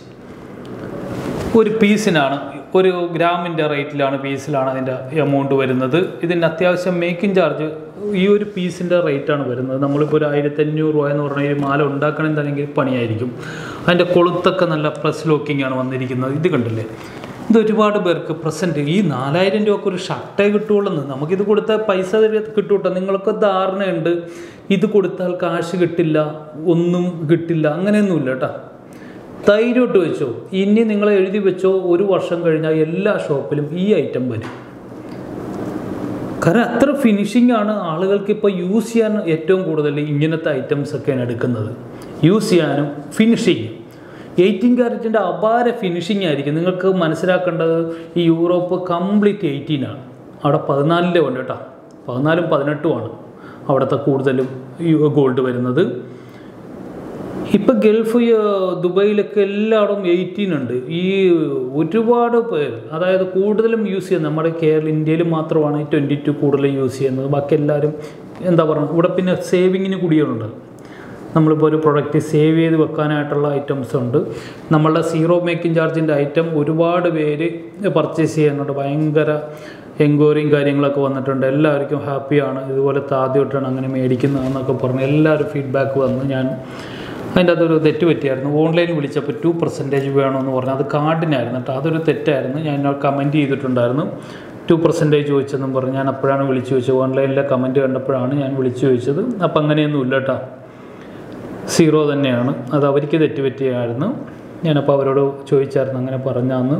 ഒരു പീസിനാണ് ഒരു ഗ്രാമിൻ്റെ റേറ്റിലാണ് പീസിലാണ് അതിൻ്റെ എമൗണ്ട് വരുന്നത് ഇതിൻ്റെ അത്യാവശ്യം മേക്കിംഗ് ചാർജ് ഈ ഒരു പീസിൻ്റെ റേറ്റാണ് വരുന്നത് നമ്മളിപ്പോൾ ഒരു ആയിരത്തി അഞ്ഞൂറ് രൂപ എന്ന് പറഞ്ഞാൽ ഈ മാല ഉണ്ടാക്കണമെന്നുണ്ടെങ്കിൽ പണിയായിരിക്കും അതിൻ്റെ കൊളുത്തൊക്കെ നല്ല പ്രസ് ലോക്കിംഗ് ആണ് വന്നിരിക്കുന്നത് ഇത് കണ്ടില്ലേ ഇത് ഒരുപാട് പേർക്ക് പ്രസൻറ്റ് ഈ നാലായിരം രൂപക്ക് ഒരു ഷർട്ടേ കിട്ടുള്ളൂ നമുക്കിത് കൊടുത്താൽ പൈസ കിട്ടൂട്ടോ നിങ്ങൾക്ക് ധാരണയുണ്ട് ഇത് കൊടുത്താൽ കാശ് കിട്ടില്ല ഒന്നും കിട്ടില്ല അങ്ങനെയൊന്നുമില്ല കേട്ടോ ധൈര്യമായിട്ട് വെച്ചോ ഇനി നിങ്ങൾ എഴുതി വെച്ചോ ഒരു വർഷം കഴിഞ്ഞാൽ എല്ലാ ഷോപ്പിലും ഈ ഐറ്റം വരും കാരണം അത്ര ഫിനിഷിംഗ് ആണ് ആളുകൾക്ക് ഇപ്പോൾ യൂസ് ചെയ്യാൻ ഏറ്റവും കൂടുതൽ ഇങ്ങനത്തെ ഐറ്റംസ് ഒക്കെയാണ് എടുക്കുന്നത് യൂസ് ചെയ്യാനും ഫിനിഷിങ് എയ്റ്റീൻ ക്യാരറ്റിൻ്റെ അപാര ഫിനിഷിംഗ് ആയിരിക്കും നിങ്ങൾക്ക് മനസ്സിലാക്കേണ്ടത് ഈ യൂറോപ്പ് കംപ്ലീറ്റ് എയ്റ്റീൻ ആണ് അവിടെ പതിനാലിൻ്റെ ഉണ്ട് കേട്ടോ പതിനാലും പതിനെട്ടുമാണ് അവിടുത്തെ കൂടുതലും ഗോൾഡ് വരുന്നത് ഇപ്പം ഗൾഫ് ഈ, ദുബൈയിലൊക്കെ എല്ലായിടും എയ്റ്റീൻ ഉണ്ട് ഈ ഒരുപാട് പേര് അതായത് കൂടുതലും യൂസ് ചെയ്യുന്നത് നമ്മുടെ കേരള ഇന്ത്യയിൽ മാത്രമാണ് ട്വൻറ്റി ടു കൂടുതൽ യൂസ് ചെയ്യുന്നത് ബാക്കി എല്ലാവരും എന്താ പറയുക ഇവിടെ പിന്നെ സേവിങ്ങിന് കൂടിയുണ്ട് നമ്മളിപ്പോൾ ഒരു പ്രൊഡക്റ്റ് സേവ് ചെയ്ത് വെക്കാനായിട്ടുള്ള ഐറ്റംസ് ഉണ്ട് നമ്മളുടെ സീറോ മേക്കിംഗ് ചാർജിൻ്റെ ഐറ്റം ഒരുപാട് പേര് പർച്ചേസ് ചെയ്യാനുണ്ട് ഭയങ്കര എൻക്വയറിയും കാര്യങ്ങളൊക്കെ വന്നിട്ടുണ്ട് എല്ലാവർക്കും ഹാപ്പിയാണ് ഇതുപോലത്തെ ആദ്യമായിട്ടാണ് അങ്ങനെ മേടിക്കുന്നതെന്നൊക്കെ പറഞ്ഞ് എല്ലാവരും ഫീഡ്ബാക്ക് വന്ന് ഞാൻ അതിൻ്റെ അതൊരു തെറ്റ് പറ്റിയായിരുന്നു ഓൺലൈൻ വിളിച്ചപ്പോൾ ടു പെർസെൻറ്റേജ് വേണമെന്ന് പറഞ്ഞു അത് കാർഡിനായിരുന്നു കേട്ടോ അതൊരു തെറ്റായിരുന്നു ഞാൻ കമൻറ്റ് ചെയ്തിട്ടുണ്ടായിരുന്നു ടു പെർസെൻറ്റേജ് ചോദിച്ചെന്നും പറഞ്ഞ് ഞാൻ അപ്പോഴാണ് വിളിച്ചു ചോദിച്ചത് ഓൺലൈനിലെ കമൻറ്റ് കണ്ടപ്പോഴാണ് ഞാൻ വിളിച്ചു ചോദിച്ചത് അപ്പം അങ്ങനെയൊന്നും ഇല്ല കേട്ടോ സീറോ തന്നെയാണ് അത് അവർക്ക് തെറ്റ് പറ്റിയായിരുന്നു ഞാനപ്പോൾ അവരോട് ചോദിച്ചായിരുന്നു അങ്ങനെ പറഞ്ഞാന്ന്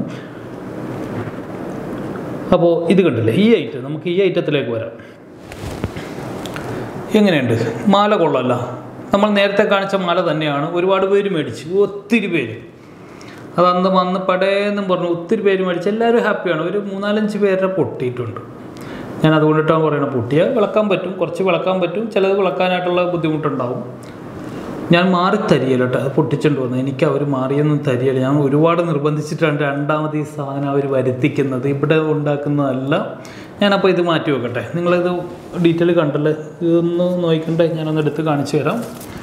അപ്പോൾ ഇത് കണ്ടില്ലേ ഈ ഐറ്റം നമുക്ക് ഈ ഐറ്റത്തിലേക്ക് വരാം എങ്ങനെയുണ്ട് മാല കൊള്ളല്ല നമ്മൾ നേരത്തെ കാണിച്ച മാല തന്നെയാണ് ഒരുപാട് പേര് മേടിച്ചു ഒത്തിരി പേര് അത് അന്ന് വന്ന് പടേന്നും പറഞ്ഞു ഒത്തിരി പേര് മേടിച്ച് എല്ലാവരും ഹാപ്പിയാണ് ഒരു മൂന്നാലഞ്ച് പേരുടെ പൊട്ടിയിട്ടുണ്ട് ഞാൻ അതുകൊണ്ടിട്ടാണ് പറയുന്നത് പൊട്ടിയ വിളക്കാൻ പറ്റും കുറച്ച് വിളക്കാൻ പറ്റും ചിലത് വിളക്കാനായിട്ടുള്ള ബുദ്ധിമുട്ടുണ്ടാവും ഞാൻ മാറി തരികയില്ല കേട്ടോ അത് പൊട്ടിച്ചുകൊണ്ട് വന്നു എനിക്ക് അവർ മാറിയൊന്നും തരികയില്ല ഞാൻ ഒരുപാട് നിർബന്ധിച്ചിട്ടാണ് രണ്ടാമത് ഈ സാധനം അവർ വരുത്തിക്കുന്നത് ഇവിടെ ഉണ്ടാക്കുന്നതല്ല ഞാനപ്പോൾ ഇത് മാറ്റി വെക്കട്ടെ നിങ്ങളിത് ഡീറ്റെയിൽ കണ്ടല്ലേ ഇതൊന്ന് നോക്കണ്ടേ ഞാനൊന്ന് എടുത്ത് കാണിച്ചു തരാം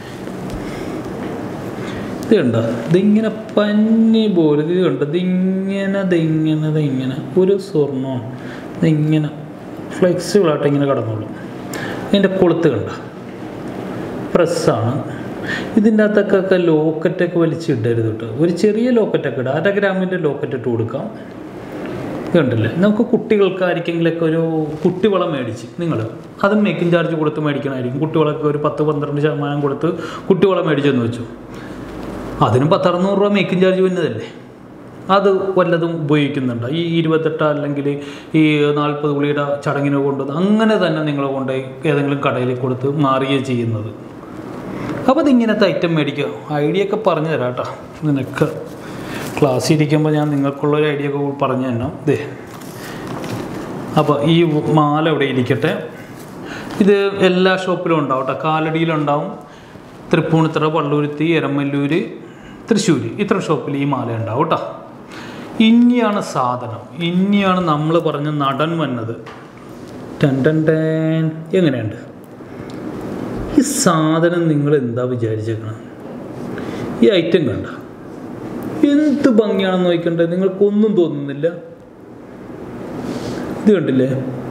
ഇത് കണ്ടോ ഇതിങ്ങനെ പഞ്ഞി പോലെ ഇത് കണ്ടോ ഇതിങ്ങനെ ഇതിങ്ങനെ ഇതിങ്ങനെ ഒരു സ്വർണ്ണമാണ് ഇതിങ്ങനെ ഫ്ലെക്സിബിളായിട്ട് ഇങ്ങനെ കടന്നോളും ഇതിൻ്റെ കൊളുത്ത് കണ്ട പ്രസ്സാണ് ഇതിൻ്റെ അകത്തൊക്കെ ലോക്കറ്റൊക്കെ വലിച്ചിടരുത് കേട്ടോ ഒരു ചെറിയ ലോക്കറ്റൊക്കെ ഇടുക അര ഗ്രാമിൻ്റെ ലോക്കറ്റ് ഇട്ട് കൊടുക്കാം ഇത് കണ്ടില്ലേ നമുക്ക് കുട്ടികൾക്ക് ആർക്കെങ്കിലൊക്കെ ഒരു കുട്ടിവളം മേടിച്ച് നിങ്ങൾ അതും മേക്കിംഗ് ചാർജ് കൊടുത്ത് മേടിക്കണമായിരിക്കും കുട്ടികളൊക്കെ ഒരു പത്ത് പന്ത്രണ്ട് ശതമാനം കൊടുത്ത് കുട്ടിവളം മേടിച്ചെന്ന് വെച്ചു അതിനും പത്തറുന്നൂറ് രൂപ മേക്കിംഗ് ചാർജ് വരുന്നതല്ലേ അത് വല്ലതും ഉപയോഗിക്കുന്നുണ്ട് ഈ ഇരുപത്തെട്ട് അല്ലെങ്കിൽ ഈ നാൽപ്പത് ഗുളിയുടെ ചടങ്ങിന് കൊണ്ടുവന്ന് അങ്ങനെ തന്നെ നിങ്ങൾ കൊണ്ടുപോയി ഏതെങ്കിലും കടയിൽ കൊടുത്ത് മാറുകയാണ് ചെയ്യുന്നത് അപ്പോൾ ഇതിങ്ങനത്തെ ഐറ്റം മേടിക്കുക ഐഡിയ ഒക്കെ പറഞ്ഞു തരാം കേട്ടോ നിനക്ക് ക്ലാസ്സിൽ ഇരിക്കുമ്പോൾ ഞാൻ നിങ്ങൾക്കുള്ളൊരു ഐഡിയ ഒക്കെ പറഞ്ഞു തന്നെ ഇതേ അപ്പോൾ ഈ മാല ഇവിടെ ഇരിക്കട്ടെ ഇത് എല്ലാ ഷോപ്പിലും ഉണ്ടാവും കേട്ടോ കാലടിയിലുണ്ടാവും തൃപ്പൂണിത്തറ പള്ളൂരുത്തി എരമല്ലൂർ തൃശ്ശൂർ ഇത്ര ഷോപ്പിൽ ഈ മാല ഉണ്ടാവും കേട്ടോ ഇനിയാണ് സാധനം ഇനിയാണ് നമ്മൾ പറഞ്ഞ നടൻ വന്നത് ടൻ ടൻ ടൻ എങ്ങനെയുണ്ട് ഈ സാധനം നിങ്ങൾ എന്താ വിചാരിച്ചേക്കണം ഈ ഐറ്റം കണ്ട എന്ത് ഭംഗിയാണെന്ന് നോക്കണ്ടേ നിങ്ങൾക്കൊന്നും തോന്നുന്നില്ല ഇത് കണ്ടില്ലേ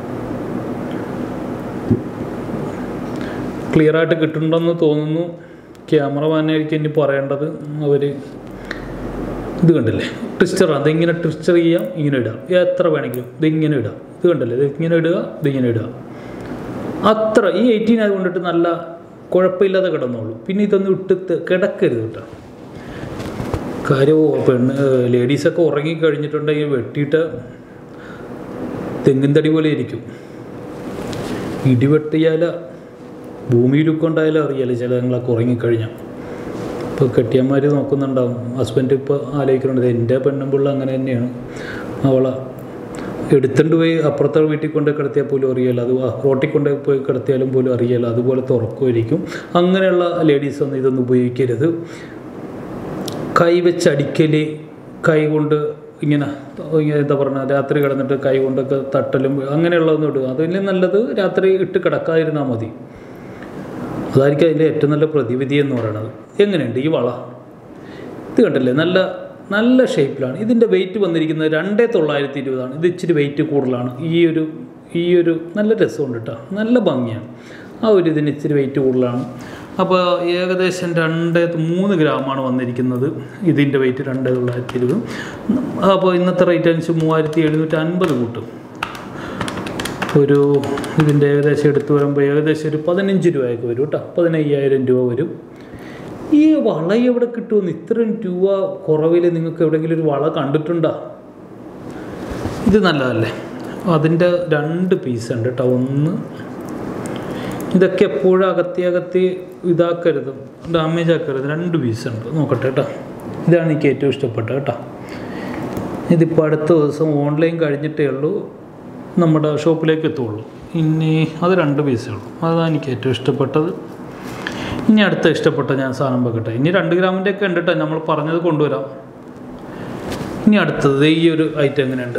ക്ലിയർ ആയിട്ട് കിട്ടുന്നുണ്ടെന്ന് തോന്നുന്നു ക്യാമറമാനായിരിക്കും ഇനി പറയേണ്ടത് അവർ ഇത് കണ്ടില്ലേ ട്വിസ്റ്റർ അതിങ്ങനെ ട്വിസ്റ്റർ ചെയ്യാം ഇങ്ങനെ ഇടാം എത്ര വേണമെങ്കിലും ഇതിങ്ങനെ ഇടാം ഇത് കണ്ടില്ലേ ഇത് ഇങ്ങനെ ഇടുക ഇതിങ്ങനെ ഇടുക അത്ര ഈ എയ്റ്റീൻ ആയതുകൊണ്ടിട്ട് നല്ല കുഴപ്പമില്ലാതെ കിടന്നോളൂ പിന്നെ ഇതൊന്നും ഇട്ട് ത- കിടക്കരുത് കേട്ടോ കാര്യം പെണ്ണ് ലേഡീസൊക്കെ ഉറങ്ങി കഴിഞ്ഞിട്ടുണ്ടെങ്കിൽ വെട്ടിയിട്ട് തെങ്ങിൻ തടി പോലെ ഇരിക്കും ഇടിവെട്ടിയാല ഭൂമിയിലുക്കൊണ്ടായാലും അറിയാലോ ചില നിങ്ങളൊക്കെ ഉറങ്ങിക്കഴിഞ്ഞാൽ ഇപ്പോൾ കെട്ടിയന്മാർ നോക്കുന്നുണ്ടാവും ഹസ്ബൻഡ് ഇപ്പോൾ ആലോചിക്കുന്നുണ്ട് എൻ്റെ പെണ്ണും പിള്ള അങ്ങനെ തന്നെയാണ് അവളെ എടുത്തുകൊണ്ട് പോയി അപ്പുറത്തെ വീട്ടിൽ കൊണ്ട് കിടത്തിയാൽ പോലും അറിയില്ല അത് ആ റോട്ടിൽ കൊണ്ട് പോയി കിടത്തിയാലും പോലും അറിയില്ല അതുപോലത്തെ ഉറക്കമായിരിക്കും അങ്ങനെയുള്ള ലേഡീസൊന്നും ഇതൊന്നും ഉപയോഗിക്കരുത് കൈ വെച്ചടിക്കൽ കൈ കൊണ്ട് ഇങ്ങനെ ഇങ്ങനെ എന്താ പറയുക രാത്രി കിടന്നിട്ട് കൈ കൊണ്ടൊക്കെ തട്ടലും അങ്ങനെയുള്ളതൊന്നും ഇടുക അതിൽ നല്ലത് രാത്രി ഇട്ട് കിടക്കാതിരുന്നാൽ മതി അതായിരിക്കും അതിൻ്റെ ഏറ്റവും നല്ല പ്രതിവിധി എന്ന് പറയുന്നത് എങ്ങനെയുണ്ട് ഈ വള ഇത് കണ്ടില്ലേ നല്ല നല്ല ഷേപ്പിലാണ് ഇതിൻ്റെ വെയിറ്റ് വന്നിരിക്കുന്നത് രണ്ടേ തൊള്ളായിരത്തി ഇരുപതാണ് ഇത് ഇച്ചിരി വെയിറ്റ് കൂടുതലാണ് ഈ ഒരു ഈ ഒരു നല്ല രസമുണ്ട് കേട്ടോ നല്ല ഭംഗിയാണ് ആ ഒരു ഇതിന് ഇച്ചിരി വെയിറ്റ് കൂടുതലാണ് അപ്പോൾ ഏകദേശം രണ്ട് മൂന്ന് ഗ്രാമാണ് വന്നിരിക്കുന്നത് ഇതിൻ്റെ വെയിറ്റ് രണ്ട് തൊള്ളായിരത്തി ഇരുപത് അപ്പോൾ ഇന്നത്തെ റേറ്റ് അനുസരിച്ച് മൂവായിരത്തി എഴുന്നൂറ്റി അൻപത് കൂട്ടും ഒരു ഇതിൻ്റെ ഏകദേശം എടുത്തു വരുമ്പോൾ ഏകദേശം ഒരു പതിനഞ്ച് രൂപയൊക്കെ വരും കേട്ടോ പതിനയ്യായിരം രൂപ വരും ഈ വള എവിടെ കിട്ടുമെന്ന് ഇത്രയും രൂപ കുറവിൽ നിങ്ങൾക്ക് എവിടെയെങ്കിലും ഒരു വള കണ്ടിട്ടുണ്ടോ ഇത് നല്ലതല്ലേ അതിൻ്റെ രണ്ട് പീസ് ഉണ്ട് കേട്ടോ ഒന്ന് ഇതൊക്കെ എപ്പോഴും അകത്തി അകത്തി ഇതാക്കരുത് ഡാമേജ് ആക്കരുത് രണ്ട് പീസ് ഉണ്ട് നോക്കട്ടെ കേട്ടോ ഇതാണ് എനിക്ക് ഏറ്റവും ഇഷ്ടപ്പെട്ടത് കേട്ടോ ഇതിപ്പോൾ അടുത്ത ദിവസം ഓൺലൈൻ കഴിഞ്ഞിട്ടേ ഉള്ളൂ നമ്മുടെ ഷോപ്പിലേക്ക് എത്തുള്ളൂ ഇനി അത് രണ്ട് പീസേ ഉള്ളൂ അതാണ് എനിക്ക് ഏറ്റവും ഇഷ്ടപ്പെട്ടത് ഇനി അടുത്ത ഇഷ്ടപ്പെട്ട ഞാൻ സാധനം വെക്കട്ടെ ഇനി രണ്ട് ഗ്രാമിൻ്റെ ഒക്കെ ഉണ്ട് കേട്ടോ നമ്മൾ പറഞ്ഞത് കൊണ്ടുവരാം ഇനി അടുത്തത് ഈ ഒരു ഐറ്റം എങ്ങനെയുണ്ട്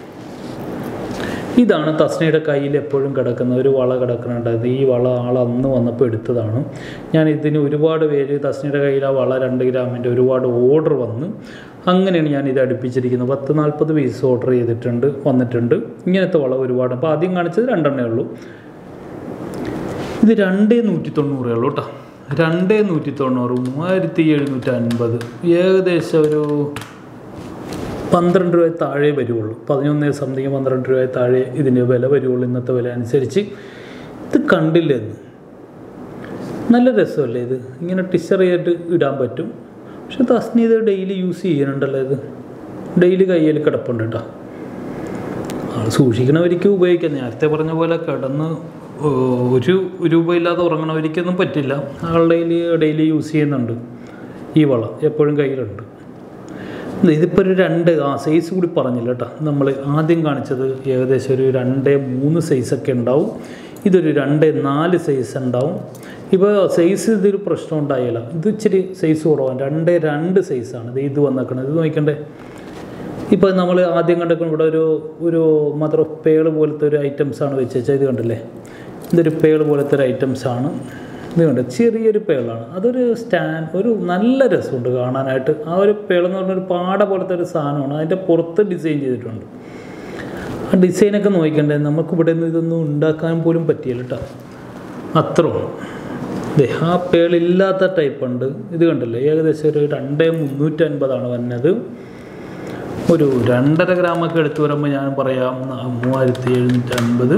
ഇതാണ് തസ്നയുടെ കയ്യിൽ എപ്പോഴും കിടക്കുന്ന ഒരു വള കിടക്കുന്നുണ്ടായത് ഈ വള ആൾ അന്ന് വന്നപ്പോൾ എടുത്തതാണ് ഞാൻ ഇതിന് ഒരുപാട് പേര് തസ്നയുടെ കയ്യിൽ ആ വള രണ്ട് ഗ്രാമിൻ്റെ ഒരുപാട് ഓർഡർ വന്ന് അങ്ങനെയാണ് ഞാൻ ഇത് അടുപ്പിച്ചിരിക്കുന്നത് പത്ത് നാൽപ്പത് പീസ് ഓർഡർ ചെയ്തിട്ടുണ്ട് വന്നിട്ടുണ്ട് ഇങ്ങനത്തെ വള ഒരുപാട് അപ്പോൾ ആദ്യം കാണിച്ചത് രണ്ടെണ്ണേ ഉള്ളൂ ഇത് രണ്ടേ നൂറ്റി തൊണ്ണൂറേ ഉള്ളൂ കേട്ടോ രണ്ടേ നൂറ്റി തൊണ്ണൂറ് മൂവായിരത്തി എഴുന്നൂറ്റി അൻപത് ഏകദേശം ഒരു പന്ത്രണ്ട് രൂപ താഴെ വരുള്ളൂ പതിനൊന്ന് സംതിങ് പന്ത്രണ്ട് രൂപ താഴെ ഇതിൻ്റെ വില വരുള്ളൂ ഇന്നത്തെ വില അനുസരിച്ച് ഇത് കണ്ടില്ലെന്ന് നല്ല രസമല്ലേ ഇത് ഇങ്ങനെ ടിച്ചർ ചെയ്തിട്ട് ഇടാൻ പറ്റും പക്ഷെ തസ്നി ഇത് ഡെയിലി യൂസ് ചെയ്യുന്നുണ്ടല്ലോ ഇത് ഡെയിലി കയ്യിൽ കിടപ്പുണ്ട് കേട്ടോ ആൾ സൂക്ഷിക്കണവർക്ക് ഉപയോഗിക്കാം നേരത്തെ പറഞ്ഞ പോലെ കിടന്ന് ഏർ, ഒരു രൂപയില്ലാതെ ഉറങ്ങണവർക്കൊന്നും പറ്റില്ല ആൾ ഡെയിലി ഡെയിലി യൂസ് ചെയ്യുന്നുണ്ട് ഈ വള എപ്പോഴും കയ്യിലുണ്ട് ഇതിപ്പോൾ ഒരു രണ്ട് ആ സൈസ് കൂടി പറഞ്ഞില്ല കേട്ടോ നമ്മൾ ആദ്യം കാണിച്ചത് ഏകദേശം ഒരു രണ്ട് മൂന്ന് സൈസൊക്കെ ഉണ്ടാവും ഇതൊരു രണ്ട് നാല് സൈസ് ഉണ്ടാവും ഇപ്പോൾ സൈസ് ഇതൊരു പ്രശ്നം ഉണ്ടായില്ല ഇത് ഇച്ചിരി സൈസ് കുറവാണ് രണ്ട് രണ്ട് സൈസാണ് ഇത് ഇത് വന്നേക്കണത് ഇത് നോക്കണ്ടേ ഇപ്പോൾ നമ്മൾ ആദ്യം കണ്ടേക്കുന്ന ഇവിടെ ഒരു ഒരു മദർ ഓഫ് പേൾ പോലത്തെ ഒരു ഐറ്റംസ് ആണ് വെച്ച് വെച്ചാൽ ഇത് കണ്ടില്ലേ ഇതൊരു പേൾ പോലത്തെ ഒരു ഐറ്റംസ് ആണ് ഇത് കണ്ട് ചെറിയൊരു പേളാണ് അതൊരു സ്റ്റാൻഡ് ഒരു നല്ല രസമുണ്ട് കാണാനായിട്ട് ആ ഒരു പേളെന്ന് പറഞ്ഞൊരു പാട പോലത്തെ ഒരു സാധനമാണ് അതിൻ്റെ പുറത്ത് ഡിസൈൻ ചെയ്തിട്ടുണ്ട് ആ ഡിസൈനൊക്കെ നോക്കണ്ടേ നമുക്ക് ഇവിടെ നിന്ന് ഇതൊന്നും ഉണ്ടാക്കാൻ പോലും പറ്റിയില്ല കേട്ടോ അത്രയും ദേ ആ പേളില്ലാത്ത ടൈപ്പ് ഉണ്ട് ഇത് കണ്ടല്ലേ ഏകദേശം ഒരു രണ്ട് മുന്നൂറ്റൻപതാണ് വന്നത് ഒരു രണ്ടര ഗ്രാമൊക്കെ എടുത്തു വരുമ്പോൾ ഞാൻ പറയാം ന- മൂവായിരത്തി എഴുന്നൂറ്റി അൻപത്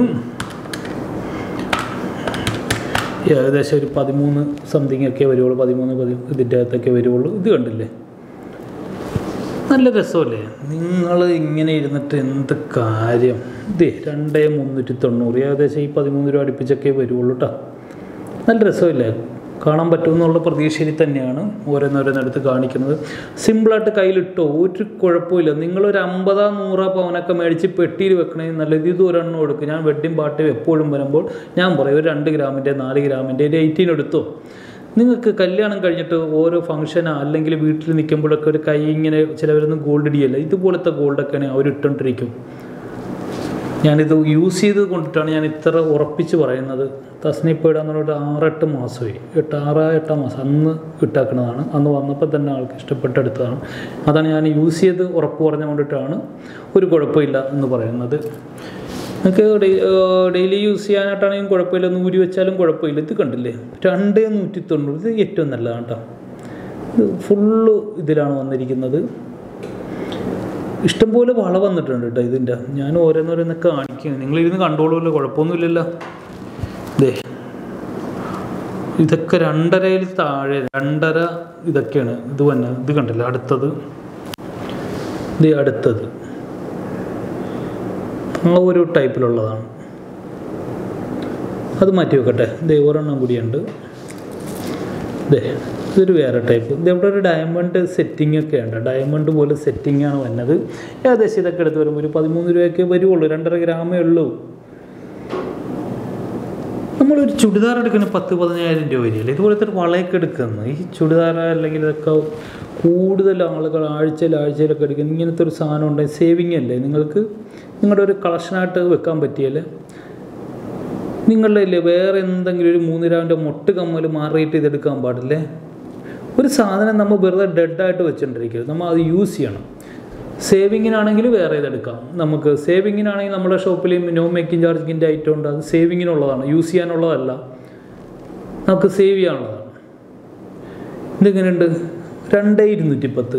ഏകദേശം ഒരു പതിമൂന്ന് സംതിങ് ഒക്കെ വരുവുള്ളൂ പതിമൂന്ന് പതി ഇതിൻ്റെ അകത്തൊക്കെ വരുവുള്ളൂ ഇത് കണ്ടില്ലേ നല്ല രസമല്ലേ നിങ്ങൾ ഇങ്ങനെ ഇരുന്നിട്ട് എന്ത് കാര്യം ഇതേ രണ്ടേ മുന്നൂറ്റി തൊണ്ണൂറ് ഏകദേശം ഈ പതിമൂന്ന് രൂപ അടുപ്പിച്ചൊക്കെ വരുവുള്ളൂ കേട്ടോ നല്ല രസമില്ലേ കാണാൻ പറ്റുമെന്നുള്ള പ്രതീക്ഷയിൽ തന്നെയാണ് ഓരോന്നോരോന്നെടുത്ത് കാണിക്കുന്നത് സിമ്പിളായിട്ട് കയ്യിലിട്ടോ ഒരു കുഴപ്പമില്ല നിങ്ങളൊരു അമ്പതാ നൂറാ പവനൊക്കെ മേടിച്ച് പെട്ടിയിൽ വെക്കണമെങ്കിൽ നല്ലത് ഇത് ഒരെണ്ണം എടുക്കും ഞാൻ വെഡ്ഡിങ് പാർട്ടി എപ്പോഴും വരുമ്പോൾ ഞാൻ പറയും ഒരു രണ്ട് ഗ്രാമിൻ്റെ നാല് ഗ്രാമിൻ്റെ ഒരു എയ്റ്റീൻ എടുത്തോ നിങ്ങൾക്ക് കല്യാണം കഴിഞ്ഞിട്ട് ഓരോ ഫംഗ്ഷനോ അല്ലെങ്കിൽ വീട്ടിൽ നിൽക്കുമ്പോഴൊക്കെ ഒരു കൈ ഇങ്ങനെ ചിലവരൊന്നും ഗോൾഡ് ഇടിയല്ല ഇതുപോലത്തെ ഗോൾഡൊക്കെയാണ് അവർ ഇട്ടുകൊണ്ടിരിക്കും ഞാനിത് യൂസ് ചെയ്ത് കൊണ്ടിട്ടാണ് ഞാൻ ഇത്ര ഉറപ്പിച്ച് പറയുന്നത് തസ്നിപ്പ് ഇടാന്ന് പറഞ്ഞിട്ട് ആറെട്ട് മാസമായി എട്ട് ആറ് എട്ടാം മാസം അന്ന് ഇട്ടാക്കുന്നതാണ് അന്ന് വന്നപ്പോൾ തന്നെ ആൾക്ക് ഇഷ്ടപ്പെട്ടെടുത്തതാണ് അതാണ് ഞാൻ യൂസ് ചെയ്ത് ഉറപ്പ് പറഞ്ഞു കൊണ്ടിട്ടാണ് ഒരു കുഴപ്പമില്ല എന്ന് പറയുന്നത് നിങ്ങൾക്ക് ഡെയിലി യൂസ് ചെയ്യാനായിട്ടാണെങ്കിലും കുഴപ്പമില്ല ഒന്ന് ഊരി വെച്ചാലും കുഴപ്പമില്ല ഇത് കണ്ടില്ലേ രണ്ട് നൂറ്റി തൊണ്ണൂറ് ഇത് ഏറ്റവും നല്ലതാണ് കേട്ടോ ഇത് ഫുള്ള് ഇതിലാണ് വന്നിരിക്കുന്നത് ഇഷ്ടംപോലെ വള വന്നിട്ടുണ്ട് കേട്ടോ ഇതിൻ്റെ ഞാൻ ഓരോന്നോരോന്നൊക്കെ കാണിക്കും നിങ്ങളിരുന്ന് കണ്ടോളൂല്ലോ കുഴപ്പമൊന്നുമില്ലല്ലോ ദേ ഇതൊക്കെ രണ്ടരയിൽ താഴെ രണ്ടര ഇതൊക്കെയാണ് ഇത് തന്നെ ഇത് കണ്ടില്ല അടുത്തത് ഇത് അടുത്തത് ആ ഒരു ടൈപ്പിലുള്ളതാണ് അത് മാറ്റി വെക്കട്ടെ ദേ ഒരെണ്ണം കൂടിയുണ്ട് ദേ ഇതൊരു വേറെ ടൈപ്പ് ഇതവിടെ ഒരു ഡയമണ്ട് സെറ്റിംഗ് ഒക്കെ ഉണ്ട് ഡയമണ്ട് പോലെ സെറ്റിംഗ് ആണ് വന്നത് ഏകദേശം ഇതൊക്കെ എടുത്ത് വരുമ്പോൾ ഒരു പതിമൂന്ന് രൂപയൊക്കെ വരുള്ളൂ രണ്ടര ഗ്രാമേ ഉള്ളൂ നമ്മളൊരു ചുടിദാർ എടുക്കുന്ന പത്ത് പതിനായിരം രൂപ വരില്ലേ ഇതുപോലത്തെ ഒരു വളയൊക്കെ എടുക്കുന്നു ഈ ചുടിദാർ അല്ലെങ്കിൽ ഇതൊക്കെ കൂടുതൽ ആളുകൾ ആഴ്ചയിൽ ആഴ്ചയിലൊക്കെ എടുക്കുന്ന ഇങ്ങനത്തെ ഒരു സാധനം ഉണ്ടെങ്കിൽ സേവിങ് അല്ലേ നിങ്ങൾക്ക് നിങ്ങളുടെ ഒരു കളക്ഷനായിട്ട് വെക്കാൻ പറ്റിയല്ലേ നിങ്ങളുടെ ഇല്ലേ വേറെ എന്തെങ്കിലും ഒരു മൂന്ന് രാവിൻ്റെ മൊട്ട് കമ്മൽ മാറിയിട്ട് ഇതെടുക്കാൻ പാടില്ലേ ഒരു സാധനം നമ്മൾ വെറുതെ ഡെഡായിട്ട് വെച്ചിട്ടിരിക്കരുത് നമ്മൾ അത് യൂസ് ചെയ്യണം സേവിങ്ങിനാണെങ്കിൽ വേറെ ഇതെടുക്കാം നമുക്ക് സേവിങ്ങിനാണെങ്കിൽ നമ്മുടെ ഷോപ്പിൽ നോ മേക്കിംഗ് ചാർജിങ്ങിൻ്റെ ഐറ്റം ഉണ്ട് അത് സേവിങ്ങിനുള്ളതാണ് യൂസ് ചെയ്യാനുള്ളതല്ല നമുക്ക് സേവ് ചെയ്യാനുള്ളതാണ് ഇതെങ്ങനെയുണ്ട് രണ്ട് ഇരുന്നൂറ്റി പത്ത്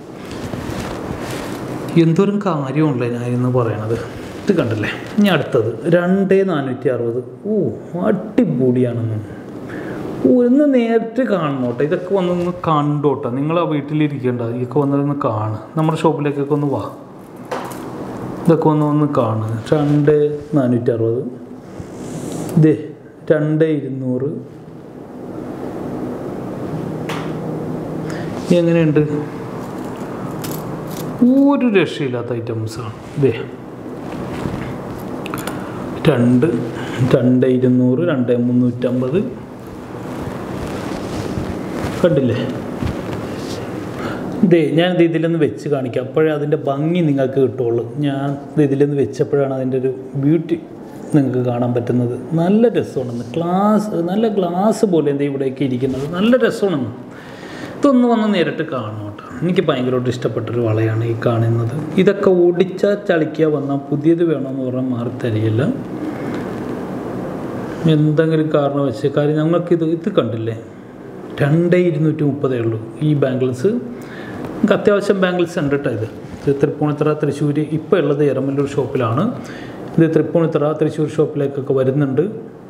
എന്തോരം കാര്യമുണ്ടല്ലേ ഞാൻ ഇന്ന് പറയണത് ഇത് കണ്ടല്ലേ ഇനി അടുത്തത് രണ്ട് നാനൂറ്റി അറുപത് ഓ അടിപൊളിയാണെന്ന് ഓ ഒന്ന് നേരിട്ട് കാണണം കേട്ടോ ഇതൊക്കെ വന്നൊന്ന് കണ്ടോട്ടോ നിങ്ങൾ ആ വീട്ടിലിരിക്കേണ്ട ഇതൊക്കെ വന്നതൊന്ന് കാണ് നമ്മുടെ ഷോപ്പിലേക്കൊക്കെ ഒന്ന് വാ ഇതൊക്കെ ഒന്ന് ഒന്ന് കാണ് രണ്ട് നാനൂറ്റി അറുപത് ഇതേ രണ്ട് ഇരുന്നൂറ് ഇനി എങ്ങനെയുണ്ട് ഒരു രക്ഷയില്ലാത്ത ഐറ്റംസാണ് ഇതേ രണ്ട് രണ്ട് ഇരുന്നൂറ് രണ്ട് മുന്നൂറ്റമ്പത് കണ്ടില്ലേ ഇതേ ഞാൻ ഇത് ഇതിലൊന്ന് വെച്ച് കാണിക്കാം അപ്പോഴേ അതിൻ്റെ ഭംഗി നിങ്ങൾക്ക് കിട്ടുള്ളൂ ഞാൻ ഇത് ഇതിലൊന്ന് വെച്ചപ്പോഴാണ് അതിൻ്റെ ഒരു ബ്യൂട്ടി നിങ്ങൾക്ക് കാണാൻ പറ്റുന്നത് നല്ല രസമാണെന്ന് ഗ്ലാസ് നല്ല ഗ്ലാസ് പോലെ എന്താ ഇവിടെയൊക്കെ ഇരിക്കുന്നത് നല്ല രസമാണെന്ന് ഇതൊന്ന് വന്ന് നേരിട്ട് കാണണം കേട്ടോ എനിക്ക് ഭയങ്കരമായിട്ട് ഇഷ്ടപ്പെട്ടൊരു വളയാണ് ഈ കാണുന്നത് ഇതൊക്കെ ഓടിച്ചാൽ ചളിക്കുക വന്നാൽ പുതിയത് വേണമെന്ന് പറഞ്ഞാൽ മാറി തരികയില്ല എന്തെങ്കിലും കാരണം വെച്ച് കാര്യം ഞങ്ങൾക്കിത് ഇത് കണ്ടില്ലേ രണ്ട് ഇരുന്നൂറ്റി മുപ്പതേ ഉള്ളൂ ഈ ബാംഗിൾസ് നമുക്ക് അത്യാവശ്യം ബാംഗിൾസ് ഉണ്ട് കേട്ടോ ഇത് ഇത് തൃപ്പൂണിത്തറ തൃശ്ശൂർ ഇപ്പോൾ ഉള്ളത് എരമല്ലൂർ ഷോപ്പിലാണ് ഇത് തൃപ്പൂണിത്തറ തൃശ്ശൂർ ഷോപ്പിലേക്കൊക്കെ വരുന്നുണ്ട്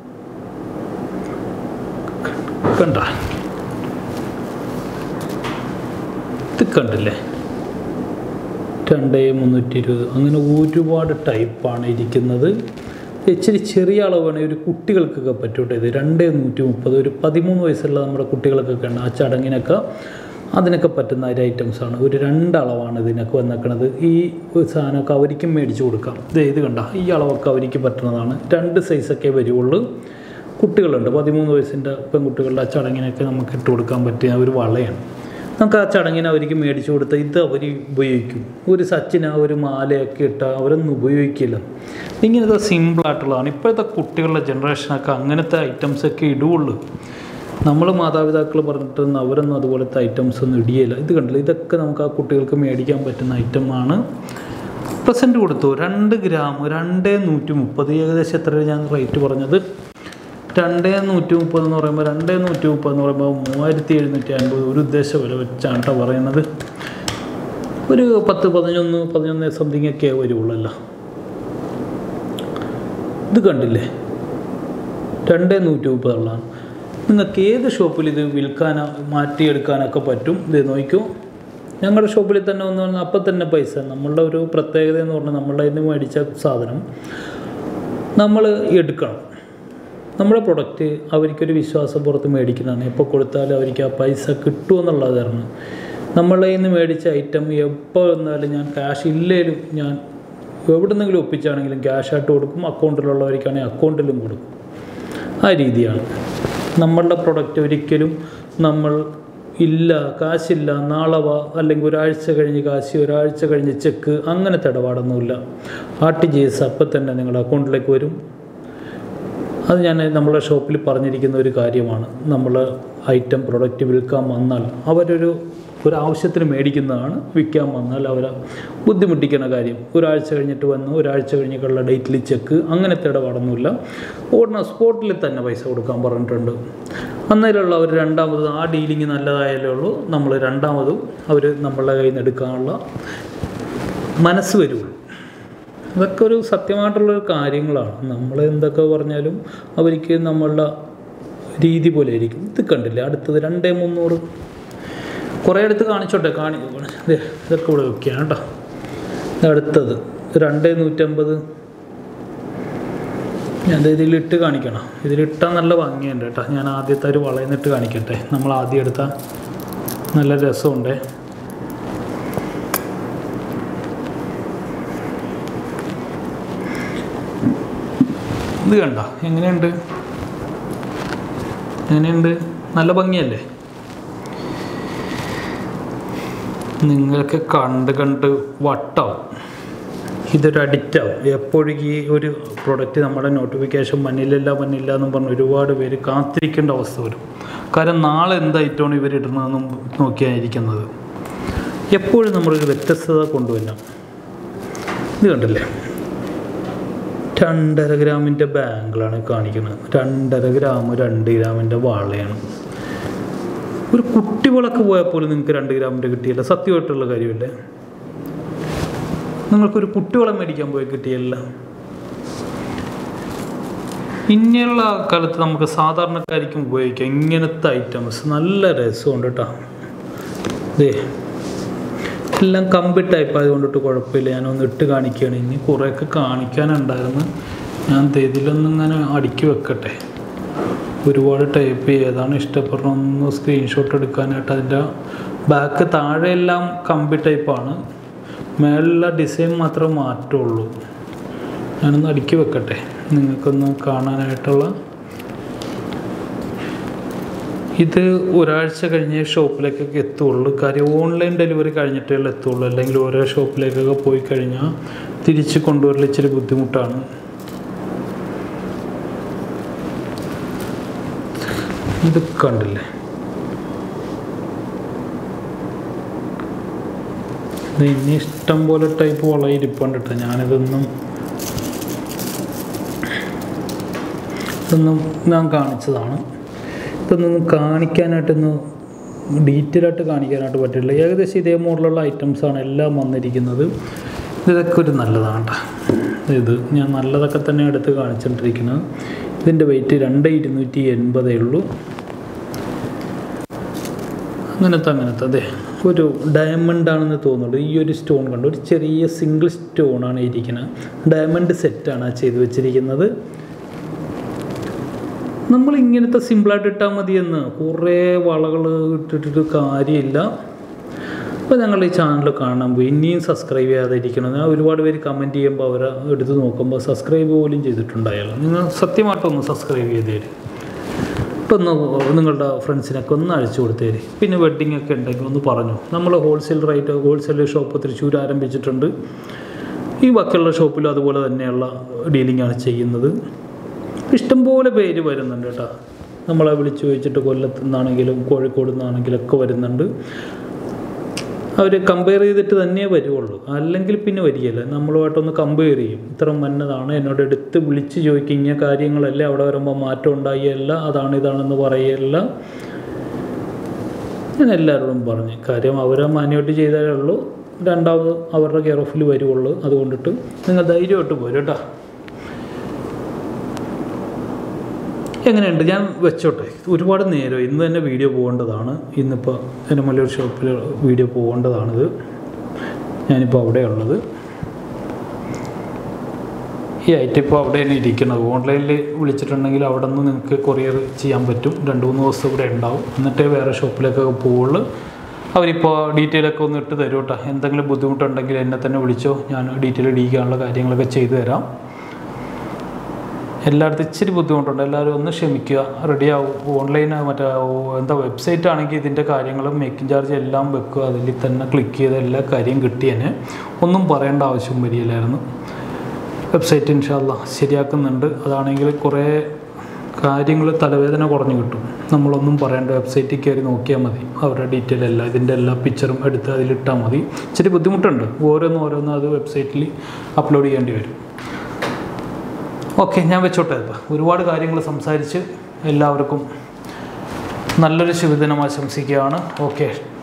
കണ്ട ഇത് കണ്ടില്ലേ രണ്ട് മുന്നൂറ്റി ഇരുപത് അങ്ങനെ ഒരുപാട് ടൈപ്പാണ് ഇരിക്കുന്നത് ഇച്ചിരി ചെറിയ അളവാണ് ഒരു കുട്ടികൾക്കൊക്കെ പറ്റൂട്ടെ ഇത് രണ്ട് നൂറ്റി മുപ്പത് ഒരു പതിമൂന്ന് വയസ്സുള്ള നമ്മുടെ കുട്ടികൾക്കൊക്കെ ഉണ്ട് ആ ചടങ്ങിനൊക്കെ അതിനൊക്കെ പറ്റുന്ന ഒരു ഐറ്റംസാണ് ഒരു രണ്ടളവാണ് ഇതിനൊക്കെ വന്നേക്കണത് ഈ ഒരു സാധനമൊക്കെ അവരിക്കും മേടിച്ച് കൊടുക്കാം ഇത് ഇത് കണ്ട ഈ അളവൊക്കെ അവർക്ക് പറ്റുന്നതാണ് രണ്ട് സൈസൊക്കെ വരുള്ളൂ കുട്ടികളുണ്ട് പതിമൂന്ന് വയസ്സിൻ്റെ പെൺകുട്ടികളുടെ ആ ചടങ്ങിനൊക്കെ നമുക്ക് ഇട്ട് കൊടുക്കാൻ പറ്റിയ ഒരു വളയാണ് നമുക്ക് ആ ചടങ്ങിന് അവർക്ക് മേടിച്ചു കൊടുത്ത ഇത് അവർ ഉപയോഗിക്കും ഒരു സച്ചിന് ഒരു മാലയൊക്കെ ഇട്ടാൽ അവരൊന്നും ഉപയോഗിക്കില്ല ഇങ്ങനത്തെ സിമ്പിളായിട്ടുള്ളതാണ് ഇപ്പോഴത്തെ കുട്ടികളുടെ ജനറേഷനൊക്കെ അങ്ങനത്തെ ഐറ്റംസൊക്കെ ഇടുകയുള്ളൂ നമ്മൾ മാതാപിതാക്കൾ പറഞ്ഞിട്ടൊന്നും അവരൊന്നും അതുപോലത്തെ ഐറ്റംസ് ഒന്നും ഇടിയില്ല ഇത് കണ്ടില്ല ഇതൊക്കെ നമുക്ക് ആ കുട്ടികൾക്ക് മേടിക്കാൻ പറ്റുന്ന ഐറ്റമാണ് പ്രസൻറ്റ് കൊടുത്തു രണ്ട് ഗ്രാം രണ്ട് നൂറ്റി മുപ്പത് ഏകദേശം എത്ര ഞാൻ റേറ്റ് പറഞ്ഞത് രണ്ട് നൂറ്റി മുപ്പത് എന്ന് പറയുമ്പോൾ രണ്ട് നൂറ്റി മുപ്പത് എന്ന് പറയുമ്പോൾ മൂവായിരത്തി എഴുന്നൂറ്റി അൻപത് ഒരു ഉദ്ദേശ വില വെച്ചാണ് കേട്ടോ പറയുന്നത് ഒരു പത്ത് പതിനൊന്ന് പതിനൊന്ന് സംതിങ് ഒക്കെ വരുള്ളല്ലോ ഇത് കണ്ടില്ലേ രണ്ട് നൂറ്റി മുപ്പതുള്ളതാണ് നിങ്ങൾക്ക് ഏത് ഷോപ്പിൽ ഇത് വിൽക്കാനോ മാറ്റിയെടുക്കാനൊക്കെ പറ്റും ഇത് നോക്കൂ ഞങ്ങളുടെ ഷോപ്പിൽ തന്നെ ഒന്ന് പറഞ്ഞാൽ അപ്പം തന്നെ പൈസ നമ്മളുടെ ഒരു പ്രത്യേകത എന്ന് പറഞ്ഞാൽ നമ്മളുടെ കയ്യിൽ നിന്ന് മേടിച്ച സാധനം നമ്മൾ എടുക്കണം നമ്മുടെ പ്രൊഡക്റ്റ് അവർക്കൊരു വിശ്വാസം പുറത്ത് മേടിക്കുന്നതാണ് എപ്പോൾ കൊടുത്താലും അവർക്ക് ആ പൈസ കിട്ടുമെന്നുള്ളതാണ് നമ്മളെ നിന്ന് മേടിച്ച ഐറ്റം എപ്പോൾ വന്നാലും ഞാൻ ക്യാഷ് ഇല്ലേലും ഞാൻ എവിടുന്നെങ്കിലും ഒപ്പിച്ചാണെങ്കിലും ക്യാഷായിട്ട് കൊടുക്കും അക്കൗണ്ടിലുള്ളവർക്കാണെങ്കിൽ അക്കൗണ്ടിലും കൊടുക്കും ആ രീതിയാണ് നമ്മളുടെ പ്രൊഡക്റ്റ് ഒരിക്കലും നമ്മൾ ഇല്ല കാശില്ല നാളെ വാ അല്ലെങ്കിൽ ഒരാഴ്ച കഴിഞ്ഞ് കാശ് ഒരാഴ്ച കഴിഞ്ഞ് ചെക്ക് അങ്ങനത്തെ ഇടപാടൊന്നുമില്ല ആർ ടി ജി എസ് അപ്പം തന്നെ നിങ്ങളുടെ അക്കൗണ്ടിലേക്ക് വരും അത് ഞാൻ നമ്മളെ ഷോപ്പിൽ പറഞ്ഞിരിക്കുന്ന ഒരു കാര്യമാണ് നമ്മൾ ഐറ്റം പ്രൊഡക്റ്റ് വിൽക്കാൻ വന്നാൽ അവരൊരു ഒരു ആവശ്യത്തിന് മേടിക്കുന്നതാണ് വിൽക്കാൻ വന്നാൽ അവരെ ബുദ്ധിമുട്ടിക്കുന്ന കാര്യം ഒരാഴ്ച കഴിഞ്ഞിട്ട് വന്നു ഒരാഴ്ച കഴിഞ്ഞിട്ടുള്ള ഡേറ്റിൽ ചെക്ക് അങ്ങനത്തെ ഇടപാടൊന്നുമില്ല ഉടനെ സ്പോട്ടിൽ തന്നെ പൈസ കൊടുക്കാൻ പറഞ്ഞിട്ടുണ്ട് അന്നേരമുള്ള അവർ രണ്ടാമത് ആ ഡീലിങ് നല്ലതായാലേ ഉള്ളൂ നമ്മൾ രണ്ടാമതും അവർ നമ്മളെ കയ്യിൽ നിന്ന് എടുക്കാനുള്ള മനസ്സ് വരുള്ളൂ അതൊക്കെ ഒരു സത്യമായിട്ടുള്ളൊരു കാര്യങ്ങളാണ് നമ്മൾ എന്തൊക്കെ പറഞ്ഞാലും അവർക്ക് നമ്മളുടെ രീതി പോലെ ആയിരിക്കും ഇത് കണ്ടില്ലേ അടുത്തത് രണ്ടേ മുന്നൂറ് കുറേ അടുത്ത് കാണിച്ചോട്ടെ കാണി ദേ, ഇതൊക്കെ ഇവിടെ വെക്കുകയാണ് കേട്ടോ ഇത് അടുത്തത് രണ്ടേ നൂറ്റമ്പത് ഞാൻ ദേ ഇതിലിട്ട് കാണിക്കണം ഇതിലിട്ടാൽ നല്ല ഭംഗിയുണ്ട് കേട്ടോ ഞാൻ ആദ്യത്തെ ഒരു വളയുന്നിട്ട് കാണിക്കട്ടെ നമ്മൾ ആദ്യം എടുത്ത നല്ല രസമുണ്ടേ ഇത് കണ്ട എങ്ങനെയുണ്ട് എങ്ങനെയുണ്ട് നല്ല ഭംഗിയല്ലേ നിങ്ങൾക്ക് കണ്ട് കണ്ട് വട്ടാവും ഇതൊരു അഡിക്റ്റാവും എപ്പോഴും ഈ ഒരു പ്രൊഡക്റ്റ് നമ്മുടെ നോട്ടിഫിക്കേഷൻ മഞ്ഞില്ല മഞ്ഞില്ല എന്നും പറഞ്ഞ് ഒരുപാട് പേര് കാത്തിരിക്കേണ്ട അവസ്ഥ വരും കാരണം നാളെ എന്ത് ഐറ്റമാണ് ഇവർ ഇടുന്നതെന്നും നോക്കിയായിരിക്കുന്നത് എപ്പോഴും നമ്മളൊരു വ്യത്യസ്തത കൊണ്ടുവരണം ഇത് കണ്ടില്ലേ രണ്ടര ഗ്രാമിൻ്റെ ബാങ്കിളാണ് കാണിക്കുന്നത് രണ്ടര ഗ്രാം രണ്ട് ഗ്രാമിൻ്റെ വളയാണ് ഒരു കുട്ടി വിളക്ക് പോയാൽ പോലും നിങ്ങൾക്ക് രണ്ട് ഗ്രാമിൻ്റെ കിട്ടിയല്ല സത്യമായിട്ടുള്ള കാര്യമല്ലേ നിങ്ങൾക്കൊരു കുട്ടിവളം മേടിക്കാൻ പോയി കിട്ടിയല്ല ഇനിയുള്ള കാലത്ത് നമുക്ക് സാധാരണക്കാർക്കും ഉപയോഗിക്കാം ഇങ്ങനത്തെ ഐറ്റംസ് നല്ല രസമുണ്ട് കേട്ടോ ദേ എല്ലാം കമ്പി ടൈപ്പ് ആയതുകൊണ്ടിട്ട് കുഴപ്പമില്ല ഞാനൊന്ന് ഇട്ട് കാണിക്കുകയാണ് ഇനി കുറേയൊക്കെ കാണിക്കാനുണ്ടായിരുന്നു ഞാൻ ദേ ഇതിലൊന്നും ഇങ്ങനെ അടുക്കി വെക്കട്ടെ ഒരുപാട് ടൈപ്പ് ഏതാണ് ഇഷ്ടപ്പെടുന്ന ഒന്ന് സ്ക്രീൻഷോട്ട് എടുക്കാനായിട്ട് അതിൻ്റെ ബാക്ക് താഴെയെല്ലാം കമ്പി ടൈപ്പാണ് മേളിലെ ഡിസൈൻ മാത്രമേ മാറ്റുള്ളൂ ഞാനൊന്ന് അടുക്കി വെക്കട്ടെ നിങ്ങൾക്കൊന്ന് കാണാനായിട്ടുള്ള ഇത് ഒരാഴ്ച കഴിഞ്ഞേ ഷോപ്പിലേക്കൊക്കെ എത്തുള്ളൂ കാര്യം ഓൺലൈൻ ഡെലിവറി കഴിഞ്ഞിട്ടേ എത്തുള്ളൂ അല്ലെങ്കിൽ ഓരോ ഷോപ്പിലേക്കൊക്കെ പോയി കഴിഞ്ഞാൽ തിരിച്ച് കൊണ്ടുവരൽ ഇച്ചിരി ബുദ്ധിമുട്ടാണ് ഇത് കണ്ടില്ലേ ഇത് ഇനി ഇഷ്ടം പോലെ ടൈപ്പ് വളം ഇരിപ്പുണ്ട് കേട്ടോ ഞാനിതൊന്നും ഇതൊന്നും ഞാൻ കാണിച്ചതാണ് ഇതൊന്നും കാണിക്കാനായിട്ടൊന്ന് ഡീറ്റെയിൽ ആയിട്ട് കാണിക്കാനായിട്ട് പറ്റില്ല ഏകദേശം ഇതേ മോഡലുള്ള ഐറ്റംസാണ് എല്ലാം വന്നിരിക്കുന്നത് ഇതൊക്കെ ഒരു നല്ലതാണ് ട്ടോ. ഇത് ഞാൻ നല്ലതൊക്കെ തന്നെ എടുത്ത് കാണിച്ചുകൊണ്ടിരിക്കുന്നത് ഇതിൻ്റെ വെയിറ്റ് രണ്ട് ഇരുന്നൂറ്റി എൺപതേ ഉള്ളൂ അങ്ങനത്തെ അങ്ങനത്തെ അതെ ഒരു ഡയമണ്ട് ആണെന്ന് തോന്നുന്നുണ്ട് ഈ ഒരു സ്റ്റോൺ കണ്ടു ഒരു ചെറിയ സിംഗിൾ സ്റ്റോൺ ആണ് ഇരിക്കുന്നത് ഡയമണ്ട് സെറ്റാണ് ആ ചെയ്ത് വെച്ചിരിക്കുന്നത് നമ്മൾ ഇങ്ങനത്തെ സിമ്പിളായിട്ട് ഇട്ടാൽ മതിയെന്ന് കുറേ വളകൾ ഇട്ടിട്ട് കാര്യമില്ല അപ്പോൾ ഞങ്ങൾ ഈ ചാനൽ കാണാൻ പോയി ഇനിയും സബ്സ്ക്രൈബ് ചെയ്യാതെ ഇരിക്കണം ഞാൻ ഒരുപാട് പേര് കമൻറ്റ് ചെയ്യുമ്പോൾ അവർ എടുത്ത് നോക്കുമ്പോൾ സബ്സ്ക്രൈബ് പോലും ചെയ്തിട്ടുണ്ടായാലും നിങ്ങൾ സത്യമായിട്ടൊന്ന് സബ്സ്ക്രൈബ് ചെയ്ത് തരും ഇപ്പം ഒന്ന് നിങ്ങളുടെ ഫ്രണ്ട്സിനൊക്കെ ഒന്ന് അഴിച്ചു കൊടുത്തേര് പിന്നെ വെഡ്ഡിംഗ് ഒക്കെ ഉണ്ടെങ്കിൽ ഒന്ന് പറഞ്ഞു നമ്മൾ wholesale rate wholesale shop Thrissur ആരംഭിച്ചിട്ടുണ്ട് ഈ ബാക്കിയുള്ള ഷോപ്പിലും അതുപോലെ തന്നെയുള്ള ഡീലിംഗ് ആണ് ചെയ്യുന്നത് ഇഷ്ടംപോലെ പേര് വരുന്നുണ്ട് കേട്ടോ നമ്മളെ വിളിച്ചു ചോദിച്ചിട്ട് കൊല്ലത്തു നിന്നാണെങ്കിലും കോഴിക്കോട് നിന്നാണെങ്കിലും ഒക്കെ വരുന്നുണ്ട് അവർ കമ്പയർ ചെയ്തിട്ട് തന്നെ വരുവുള്ളൂ അല്ലെങ്കിൽ പിന്നെ വരികയില്ല നമ്മളുമായിട്ടൊന്ന് കമ്പയർ ചെയ്യും ഇത്ര മന്നതാണ് എന്നോട് എടുത്ത് വിളിച്ച് ചോദിക്കും ഇങ്ങനെ കാര്യങ്ങളല്ലേ അവിടെ വരുമ്പോൾ മാറ്റം ഉണ്ടായില്ല അതാണ് ഇതാണെന്ന് പറയല്ല ഞാൻ എല്ലാവരോടും പറഞ്ഞു കാര്യം അവരെ മാന്യമായിട്ട് ചെയ്താലേ ഉള്ളൂ രണ്ടാമത് അവരുടെ കെയർ ഓഫിൽ വരുവുള്ളൂ അതുകൊണ്ടിട്ട് നിങ്ങൾ ധൈര്യമായിട്ട് പോരും കേട്ടോ എങ്ങനെയുണ്ട് ഞാൻ വെച്ചോട്ടെ ഒരുപാട് നേരം ഇന്ന് തന്നെ വീഡിയോ പോകേണ്ടതാണ് ഇന്നിപ്പോൾ എനമല്ലൂർ ഷോപ്പിൽ വീഡിയോ പോകേണ്ടതാണിത് ഞാനിപ്പോൾ അവിടെയുള്ളത് ഈ ഐറ്റം ഇപ്പോൾ അവിടെ തന്നെ ഇരിക്കുന്നത് ഓൺലൈനിൽ വിളിച്ചിട്ടുണ്ടെങ്കിൽ അവിടെ നിന്ന് നിങ്ങൾക്ക് കൊറിയർ ചെയ്യാൻ പറ്റും രണ്ട് മൂന്ന് ദിവസം ഇവിടെ ഉണ്ടാവും എന്നിട്ടേ വേറെ ഷോപ്പിലേക്കൊക്കെ പോവുള്ളൂ അവരിപ്പോൾ ഡീറ്റെയിൽ ഒക്കെ ഒന്ന് ഇട്ട് തരും കേട്ടോ എന്തെങ്കിലും ബുദ്ധിമുട്ടുണ്ടെങ്കിൽ എന്നെ തന്നെ വിളിച്ചോ ഞാൻ ഡീറ്റെയിൽ ഇടിക്കാനുള്ള കാര്യങ്ങളൊക്കെ ചെയ്തു തരാം എല്ലായിടത്തും ഇച്ചിരി ബുദ്ധിമുട്ടുണ്ട് എല്ലാവരും ഒന്ന് ക്ഷമിക്കുക റെഡിയാവും ഓൺലൈൻ മറ്റേ ഓ, എന്താ വെബ്സൈറ്റ് ആണെങ്കിൽ ഇതിൻ്റെ കാര്യങ്ങളും മേക്കിംഗ് ചാർജ് എല്ലാം വെക്കുക അതിൽ തന്നെ ക്ലിക്ക് ചെയ്ത് എല്ലാ കാര്യം കിട്ടിയേനെ ഒന്നും പറയേണ്ട ആവശ്യം വരികയില്ലായിരുന്നു വെബ്സൈറ്റ് ഇൻഷാല്ല ശരിയാക്കുന്നുണ്ട് അതാണെങ്കിൽ കുറേ കാര്യങ്ങൾ തലവേദന കുറഞ്ഞു കിട്ടും നമ്മളൊന്നും പറയേണ്ട വെബ്സൈറ്റിൽ കയറി നോക്കിയാൽ മതി അവരുടെ ഡീറ്റെയിൽ എല്ലാം ഇതിൻ്റെ എല്ലാ പിക്ചറും എടുത്ത് അതിലിട്ടാൽ മതി ഇച്ചിരി ബുദ്ധിമുട്ടുണ്ട് ഓരോന്ന് ഓരോന്ന് അത് വെബ്സൈറ്റിൽ അപ്ലോഡ് ചെയ്യേണ്ടി വരും ഓക്കെ ഞാൻ വെച്ചോട്ടെ ഇപ്പം ഒരുപാട് കാര്യങ്ങൾ സംസാരിച്ച് എല്ലാവർക്കും നല്ലൊരു ശുഭദിനം ആശംസിക്കുകയാണ് ഓക്കെ